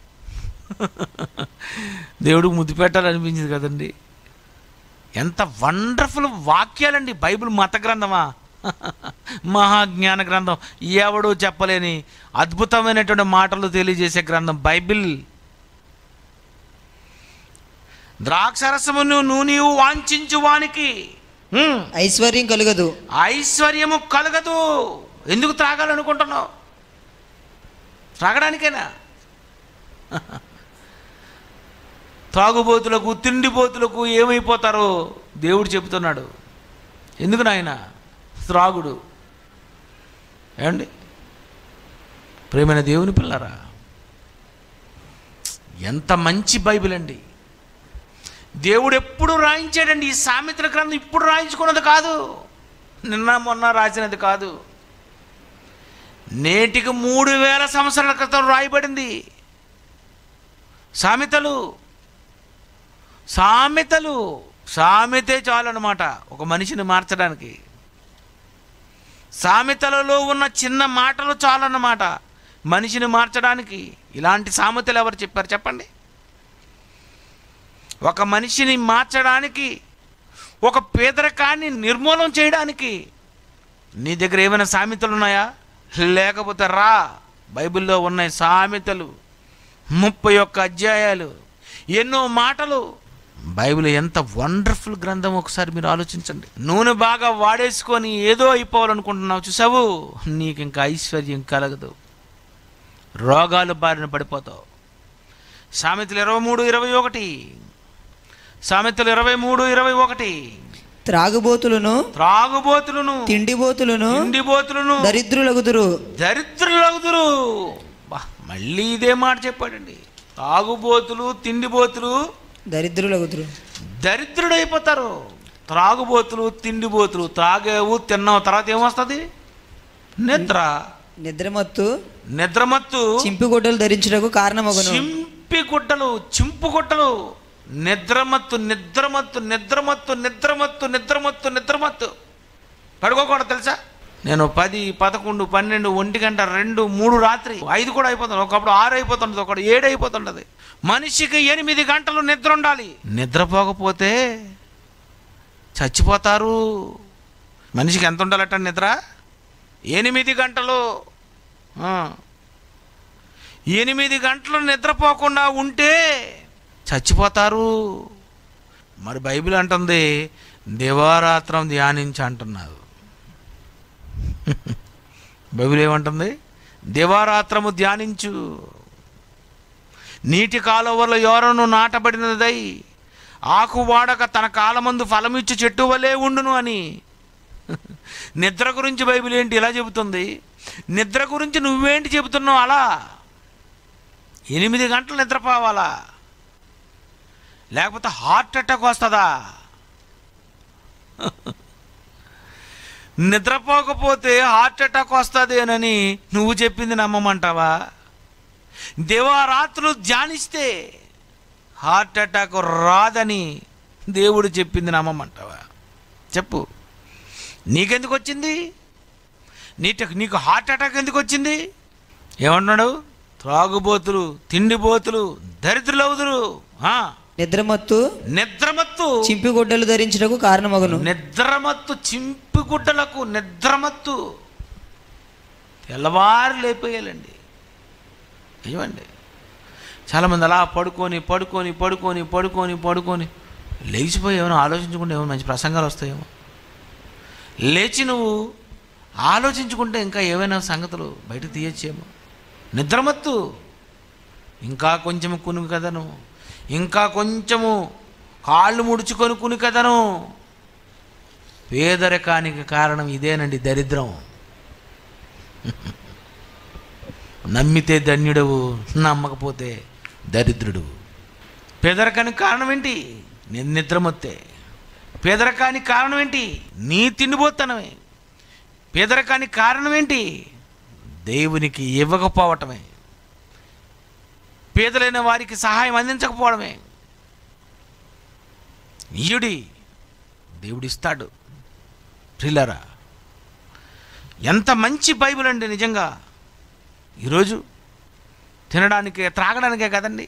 దేవుడికి ముద్దు పెట్టాలనిపించింది కదండి ఎంత వండర్ఫుల్ వాక్యాలండి బైబిల్ మత గ్రంథమా మహాజ్ఞాన గ్రంథం ఎవడూ చెప్పలేని అద్భుతమైనటువంటి మాటలు తెలియజేసే గ్రంథం బైబిల్ ద్రాక్షరసమును నూనెయు వాంఛించు వానికి హ్మ్, ఐశ్వర్యం కలుగదు ఐశ్వర్యము కలగదు ఎందుకు త్రాగాలనుకుంటున్నావు త్రాగడానికేనా తాగుబోతులకు తిండిపోతులకు ఏమైపోతారో దేవుడు చెబుతున్నాడు ఎందుకు నాయన త్రాగుడు ఏమండి ప్రేమైన దేవుని పిల్లరా ఎంత మంచి బైబిల్ అండి దేవుడు ఎప్పుడు రాయించాడండి ఈ సామెతల గ్రంథం ఇప్పుడు రాయించుకున్నది కాదు నిన్న మొన్న రాసినది కాదు నేటికి మూడు వేల సంవత్సరాల క్రితం రాయబడింది సామెతలు సామెతలు సామెతే చాలన్నమాట ఒక మనిషిని మార్చడానికి సామెతలలో ఉన్న చిన్న మాటలు చాలన్నమాట మనిషిని మార్చడానికి ఇలాంటి సామెతలు ఎవరు చెప్పారు చెప్పండి ఒక మనిషిని మార్చడానికి ఒక పేదరికాన్ని నిర్మూలన చేయడానికి నీ దగ్గర ఏమైనా సామెతలు ఉన్నాయా లేకపోతే రా బైబిల్లో ఉన్నాయి సామెతలు ముప్పై ఒక్క అధ్యాయాలు ఎన్నో మాటలు బైబిల్ ఎంత వండర్ఫుల్ గ్రంథం ఒకసారి మీరు ఆలోచించండి నూనె బాగా వాడేసుకొని ఏదో అయిపోవాలనుకుంటున్నావు చూసావు నీకు ఇంకా ఐశ్వర్యం కలగదు రోగాలు బారిన పడిపోతావు సామెతలు ఇరవై మూడు ఇరవై ఒకటి సామెతలు ఇరవై మూడు ఇరవై ఒకటి త్రాగుబోతులను త్రాగుబోతులను తిండిబోతులను తిండిబోతులను దరిద్రులగుదురు దరిద్రులగుదురు బా మళ్ళీ ఇదే మాట చెప్పాడండి తాగుబోతులు తిండిబోతులు దరిద్రులగుదురు దరిద్రుడైపోతారు త్రాగుబోతులు తిండిబోతులు త్రాగేవు తిన్నావు తర్వాత ఏమొస్తుంది నిద్ర నిద్రమత్తు నిద్రమత్తు చింపిగుడ్డలు ధరించుటకు కారణమగును చింపి గుడ్డలు చింపు గుడ్డలు నిద్రమత్తు నిద్రమత్తు నిద్రమత్తు నిద్రమత్తు నిద్రమత్తు నిద్రమత్తు పడుకోకూడదు తెలుసా నేను పది పదకొండు పన్నెండు ఒంటి గంట రెండు మూడు రాత్రి ఐదు కూడా అయిపోతుంది ఒకప్పుడు ఆరు అయిపోతుండదు ఒకటి ఏడు అయిపోతుండదు మనిషికి ఎనిమిది గంటలు నిద్ర ఉండాలి నిద్రపోకపోతే చచ్చిపోతారు మనిషికి ఎంత ఉండాలట నిద్ర ఎనిమిది గంటలు ఆ. ఎనిమిది గంటలు నిద్రపోకుండా ఉంటే చచ్చిపోతారు మరి బైబిల్ అంటుంది దివారాత్రం ధ్యానించి అంటున్నారు బైబిల్ ఏమంటుంది దివారాత్రము ధ్యానించు నీటి కాలువలో ఎవరను నాటబడినదై ఆకు వాడక తన కాలమందు ఫలమిచ్చు చెట్టు వలె ఉండును అని నిద్ర గురించి బైబిల్ ఏంటి ఇలా చెబుతుంది నిద్ర గురించి నువ్వేంటి చెబుతున్నావు అలా ఎనిమిది గంటలు నిద్రపోవాలా లేకపోతే హార్ట్ అటాక్ వస్తుందా నిద్రపోకపోతే హార్ట్ అటాక్ వస్తుందేనని నువ్వు చెప్పింది నమ్మమంటావా దేవారాత్రులు ధ్యానిస్తే హార్ట్ అటాక్ రాదని దేవుడు చెప్పింది నమ్మమంటావా చెప్పు నీకెందుకు వచ్చింది నీట నీకు హార్ట్ అటాక్ ఎందుకు వచ్చింది ఏమన్నాడు త్రాగుబోతులు తిండిబోతులు దరిద్రులు అవుదురు ఆ, నిద్రమత్తు నిద్రమత్తు చింపిగుడ్డలు ధరించుటకు కారణమగును నిద్రమత్తు చింపి గుడ్డలకు నిద్రమత్తు తెల్లవారు లేపేయాలండి నిజమండి చాలామంది అలా పడుకొని పడుకొని పడుకొని పడుకొని పడుకొని లేచిపోయి ఏమైనా ఆలోచించుకుంటే ఏమైనా మంచి ప్రసంగాలు వస్తాయేమో లేచి నువ్వు ఆలోచించుకుంటే ఇంకా ఏమైనా సంగతులు బయట తీయచ్చేమో నిద్రమత్తు ఇంకా కొంచెము కునుకు కదను ఇంకా కొంచెము కాళ్ళు ముడుచుకొని కుని కదను పేదరికానికి కారణం ఇదేనండి దరిద్రం నమ్మితే ధన్యుడవు నమ్మకపోతే దరిద్రుడు పేదరికానికి కారణం ఏంటి ని- నిద్రమొత్తే పేదరికానికి కారణం ఏంటి నీ తిండిపోతనమే పేదరికానికి కారణం ఏంటి దేవునికి ఇవ్వకపోవటమే పేదలైన వారికి సహాయం అందించకపోవడమే ఈయుడి దేవుడిస్తాడు ప్రిల్లరా ఎంత మంచి బైబిల్ అండి నిజంగా ఈరోజు తినడానికే త్రాగడానికే కదండి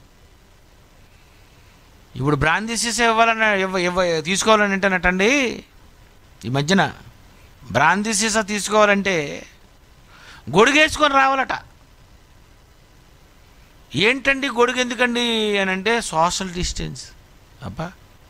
ఇప్పుడు బ్రాందీ సీసా ఇవ్వాలని ఇవ్వ ఇవ్వ తీసుకోవాలని అంటేనటండి ఈ మధ్యన బ్రాందీ సీసా తీసుకోవాలంటే గొడుగేసుకొని రావాలట ఏంటండి గొడుగు ఎందుకండి అని అంటే సోషల్ డిస్టెన్స్ అబ్బా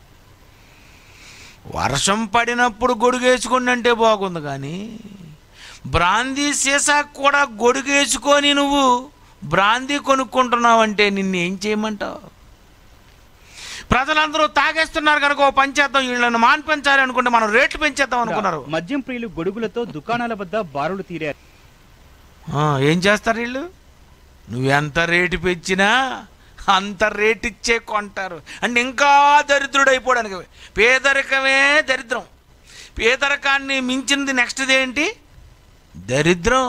వర్షం పడినప్పుడు గొడుగేసుకోండి అంటే బాగుంది కానీ బ్రాందీ సీసా కూడా గొడుగేసుకొని నువ్వు బ్రాందీ కొనుక్కుంటున్నావంటే నిన్ను ఏం చేయమంటావు ప్రజలందరూ తాగేస్తున్నారు కనుక ఓ పంచేద్దాం వీళ్ళని మాన్పించాలి అనుకుంటే మనం రేట్లు పెంచేద్దాం అనుకున్నారు మద్యం ప్రియులు గొడుగులతో దుకాణాల వద్ద బారులు తీరారు ఆ, ఏం చేస్తారు వీళ్ళు నువ్వెంత రేటు పెంచినా అంత రేటు ఇచ్చే కొంటారు అంటే ఇంకా దరిద్రుడు అయిపోవడానికి పేదరికమే దరిద్రం పేదరికాన్ని మించినది నెక్స్ట్ది ఏంటి దరిద్రం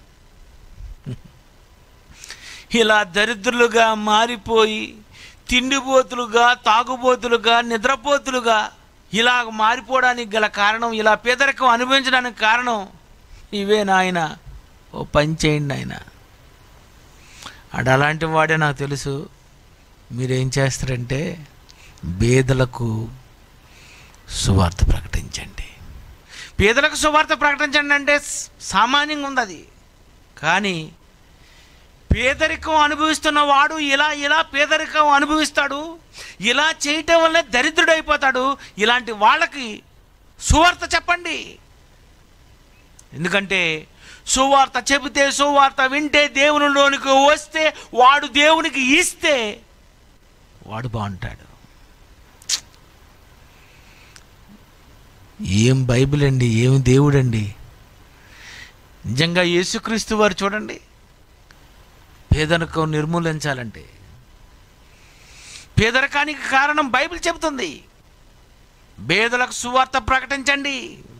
ఇలా దరిద్రులుగా మారిపోయి తిండిపోతులుగా తాగుబోతులుగా నిద్రపోతులుగా ఇలా మారిపోవడానికి గల కారణం ఇలా పేదరికం అనుభవించడానికి కారణం ఇవే నాయన ఓ పని చేయండి ఆయన అడు అలాంటి వాడే నాకు తెలుసు మీరేం చేస్తారంటే బేదలకు సువార్త ప్రకటించండి పేదలకు సువార్త ప్రకటించండి అంటే స- సామాన్యంగా ఉంది అది కానీ పేదరికం అనుభవిస్తున్న వాడు ఇలా ఇలా పేదరికం అనుభవిస్తాడు ఇలా చేయటం వల్ల దరిద్రుడైపోతాడు ఇలాంటి వాళ్ళకి సువార్త చెప్పండి ఎందుకంటే సువార్త చెబితే సువార్త వింటే దేవునిలోనికి వస్తే వాడు దేవునికి ఇస్తే వాడు బాగుంటాడు ఏం బైబిల్ అండి ఏం దేవుడండి నిజంగా యేసుక్రీస్తు వారు చూడండి పేదరికం నిర్మూలించాలంటే పేదరికానికి కారణం బైబిల్ చెబుతుంది పేదలకు సువార్త ప్రకటించండి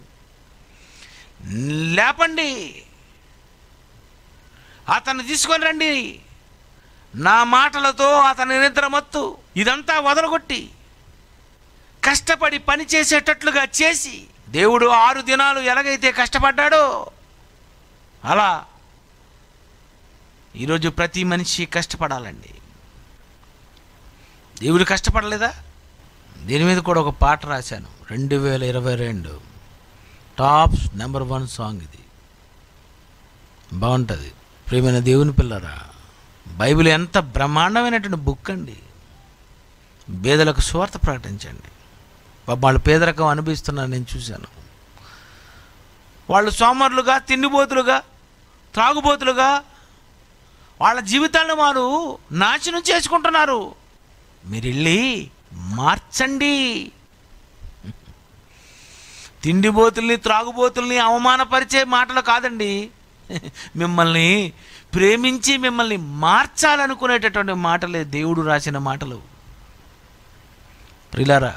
లేపండి అతన్ని తీసుకొని రండి నా మాటలతో అతని నిద్రమత్తు ఇదంతా వదలగొట్టి కష్టపడి పని చేసేటట్లుగా చేసి దేవుడు ఆరు దినాలు ఎలాగైతే కష్టపడ్డాడో అలా ఈరోజు ప్రతి మనిషి కష్టపడాలండి దేవుడు కష్టపడలేదా దీని మీద కూడా ఒక పాట రాశాను రెండు వేల ఇరవై రెండు టాప్ నెంబర్ వన్ సాంగ్ ఇది బాగుంటుంది ప్రియమైన దేవుని పిల్లరా బైబిల్ ఎంత బ్రహ్మాండమైనటువంటి బుక్ అండి పేదలకు స్వార్థ ప్రకటించండి పాపం వాళ్ళు పేదరికం అనుభవిస్తున్నారు నేను చూశాను వాళ్ళు సోమరులుగా తిండిబోతులుగా త్రాగుబోతులుగా వాళ్ళ జీవితాలను వారు నాశనం చేసుకుంటున్నారు మీరు వెళ్ళి మార్చండి తిండిబోతుల్ని త్రాగుబోతుల్ని అవమానపరిచే మాటలు కాదండి మిమ్మల్ని ప్రేమించి మిమ్మల్ని మార్చాలనుకునేటటువంటి మాటలే దేవుడు రాసిన మాటలు ప్రిలారా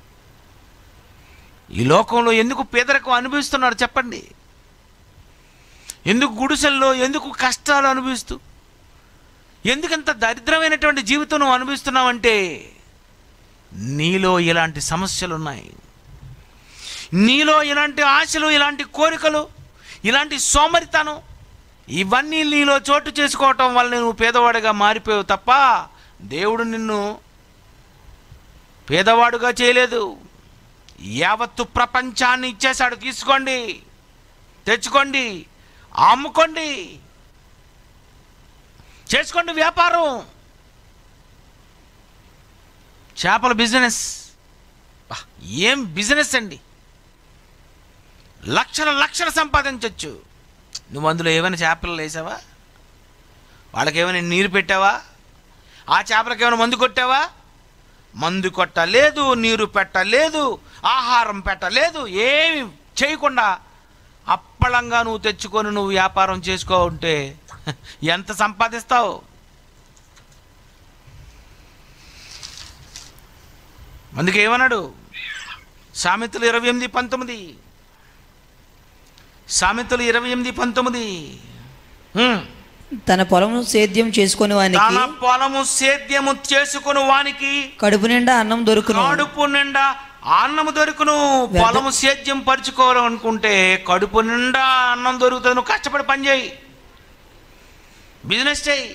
ఈ లోకంలో ఎందుకు పేదరికం అనుభవిస్తున్నారు చెప్పండి ఎందుకు గుడిసెల్లో ఎందుకు కష్టాలు అనుభవిస్తూ ఎందుకంత దరిద్రమైనటువంటి జీవితం నువ్వు అనుభవిస్తున్నావంటే నీలో ఇలాంటి సమస్యలు ఉన్నాయి నీలో ఇలాంటి ఆశలు ఇలాంటి కోరికలు ఇలాంటి సోమరితనం ఇవన్నీ నీలో చోటు చేసుకోవటం వల్ల నువ్వు పేదవాడిగా మారిపోయావు తప్ప దేవుడు నిన్ను పేదవాడుగా చేయలేదు యావత్తు ప్రపంచాన్ని ఇచ్చేశాడు తీసుకోండి తెచ్చుకోండి అమ్ముకోండి చేసుకోండి వ్యాపారం చేపల బిజినెస్ బా, ఏం బిజినెస్ అండి లక్షల లక్షలు సంపాదించవచ్చు నువ్వు అందులో ఏమైనా చేపలు వేసావా వాళ్ళకి ఏమైనా నీరు పెట్టావా ఆ చేపలకి ఏమైనా మందు కొట్టావా మందు కొట్టలేదు నీరు పెట్టలేదు ఆహారం పెట్టలేదు ఏమి చేయకుండా అప్పళంగా నువ్వు తెచ్చుకొని నువ్వు వ్యాపారం చేసుకో ఉంటే ఎంత సంపాదిస్తావు అందుకే ఏమన్నాడు సామెతలు ఇరవై ఎనిమిది పంతొమ్మిది సామెతలు ఇరవై ఎనిమిది పంతొమ్మిది హ్మ్. తన పొలము సేద్యం చేసుకుని తన వానికి పొలము సేద్యము చేసుకుని వానికి కడుపు నిండా అన్నం దొరుకును కడుపు నిండా అన్నము దొరుకును పొలము సేద్యం పరుచుకోవాలనుకుంటే కడుపు నిండా అన్నం దొరుకుతుంది నువ్వు కష్టపడి పని చేయి బిజినెస్ చేయి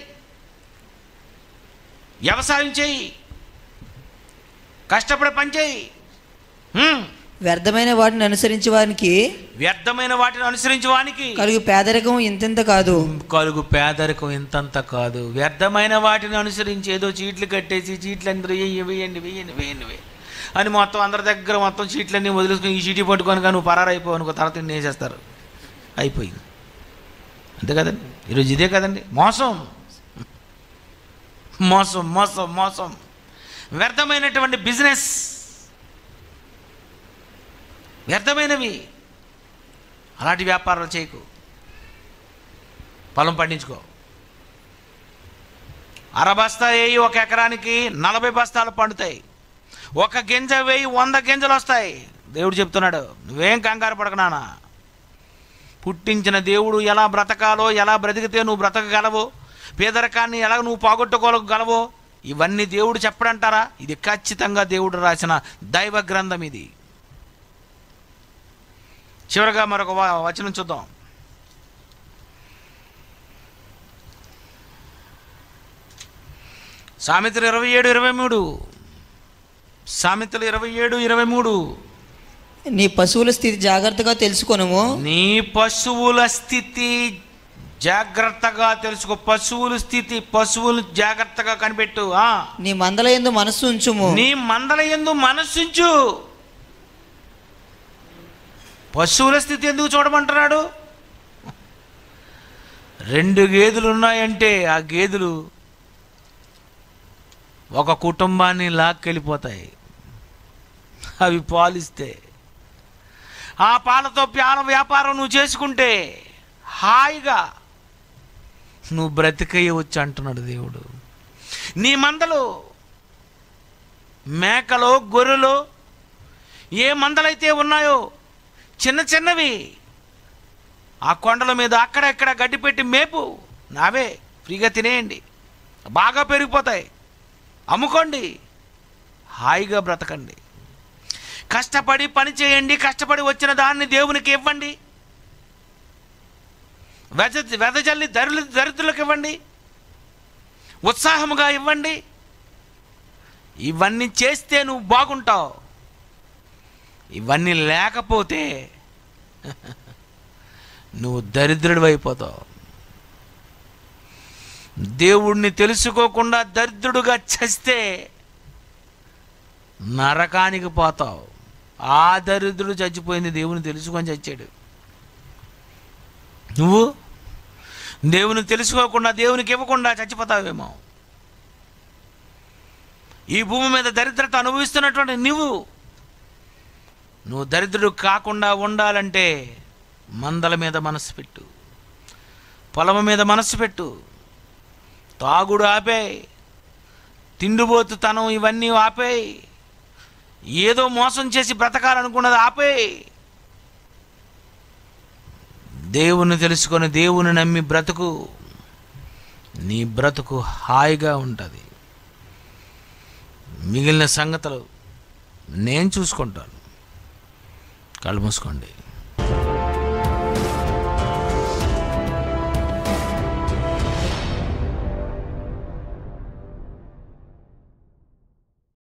వ్యవసాయం చేయి కష్టపడి పని చేయి హ్మ్. వ్యర్థమైన వాటిని అనుసరించి వారికి వ్యర్థమైన వాటిని అనుసరించి వానికి కలుగు పేదరికం ఇంతెంత కాదు కలుగు పేదరికం ఇంతంత కాదు వ్యర్థమైన వాటిని అనుసరించి ఏదో చీట్లు కట్టేసి చీట్లు అందరూ వేయండి వేయండి వేయండి వేయండి వేయండి అని మొత్తం అందరి దగ్గర మొత్తం చీట్లన్నీ వదిలేసుకొని ఈ చీటీ పట్టుకొని కానీ నువ్వు పరారైపోవు అనుకో తర్వాత నిన్ను వేసేస్తారు అయిపోయింది అంతే కదండి ఈరోజు ఇదే కదండి మోసం మోసం మోసం మోసం వ్యర్థమైనటువంటి బిజినెస్ వ్యర్థమైనవి అలాంటి వ్యాపారాలు చేయకు పొలం పండించుకో అర బస్తా వేయి ఒక ఎకరానికి నలభై బస్తాలు పండుతాయి ఒక గింజ వేయి వంద గింజలు వస్తాయి దేవుడు చెప్తున్నాడు నువ్వేం కంగారు పడకనానా పుట్టించిన దేవుడు ఎలా బ్రతకాలో ఎలా బ్రతికితే నువ్వు బ్రతకగలవో పేదరికాన్ని ఎలా నువ్వు పోగొట్టుకోగలవో ఇవన్నీ దేవుడు చెప్పడంటారా ఇది ఖచ్చితంగా దేవుడు రాసిన దైవ గ్రంథం ఇది చివరగా మరొక వ- వచనం చూద్దాం సామెతలు ఇరవై ఏడు ఇరవై మూడు సామెతలు ఇరవై ఏడు ఇరవై మూడు నీ పశువుల స్థితి జాగ్రత్తగా తెలుసుకొనుము నీ పశువుల స్థితి జాగ్రత్తగా తెలుసుకో పశువుల స్థితి పశువులు జాగ్రత్తగా కనిపెట్టు ఆ నీ మందల ఎందు మనస్సు ఉంచుము నీ మందల ఎందు మనస్సుంచు పశువుల స్థితి ఎందుకు చూడమంటున్నాడు రెండు గేదెలు ఉన్నాయంటే ఆ గేదెలు ఒక కుటుంబాన్ని లాక్కెళ్ళిపోతాయి అవి పాలిస్తే ఆ పాలతో పాల వ్యాపారం నువ్వు చేసుకుంటే హాయిగా నువ్వు బ్రతికేయవచ్చు అంటున్నాడు దేవుడు నీ మందలు మేకలో గొర్రెలు ఏ మందలైతే ఉన్నాయో చిన్న చిన్నవి ఆ కొండల మీద అక్కడెక్కడ గడ్డి పెట్టి మేపు నావే ఫ్రీగా తినేయండి బాగా పెరిగిపోతాయి అమ్ముకోండి హాయిగా బ్రతకండి కష్టపడి పని చేయండి కష్టపడి వచ్చిన దాన్ని దేవునికి ఇవ్వండి వెద వెదజల్లి దరిద్ర దరిద్రులకు ఇవ్వండి ఉత్సాహముగా ఇవ్వండి ఇవన్నీ చేస్తే నువ్వు బాగుంటావు ఇవన్నీ లేకపోతే నువ్వు దరిద్రుడు అయిపోతావు దేవుణ్ణి తెలుసుకోకుండా దరిద్రుడుగా చస్తే నరకానికి పోతావు ఆ దరిద్రుడు చచ్చిపోయింది దేవుని తెలుసుకొని చచ్చాడు నువ్వు దేవుని తెలుసుకోకుండా దేవునికి ఇవ్వకుండా చచ్చిపోతావేమో ఈ భూమి మీద దరిద్రత అనుభవిస్తున్నటువంటి నువ్వు నువ్వు దరిద్రుడు కాకుండా ఉండాలంటే మందల మీద మనసు పెట్టు పొలము మీద మనసు పెట్టు తాగుడు ఆపేయ్ తిండిపోతుతనం ఇవన్నీ ఆపేయ్ ఏదో మోసం చేసి బ్రతకాలనుకున్నది ఆపేయ్ దేవుని తెలుసుకొని దేవుని నమ్మి బ్రతుకు నీ బ్రతుకు హాయిగా ఉంటుంది మిగిలిన సంగతులు నేను చూసుకుంటాను కళ్ళు మూసుకోండి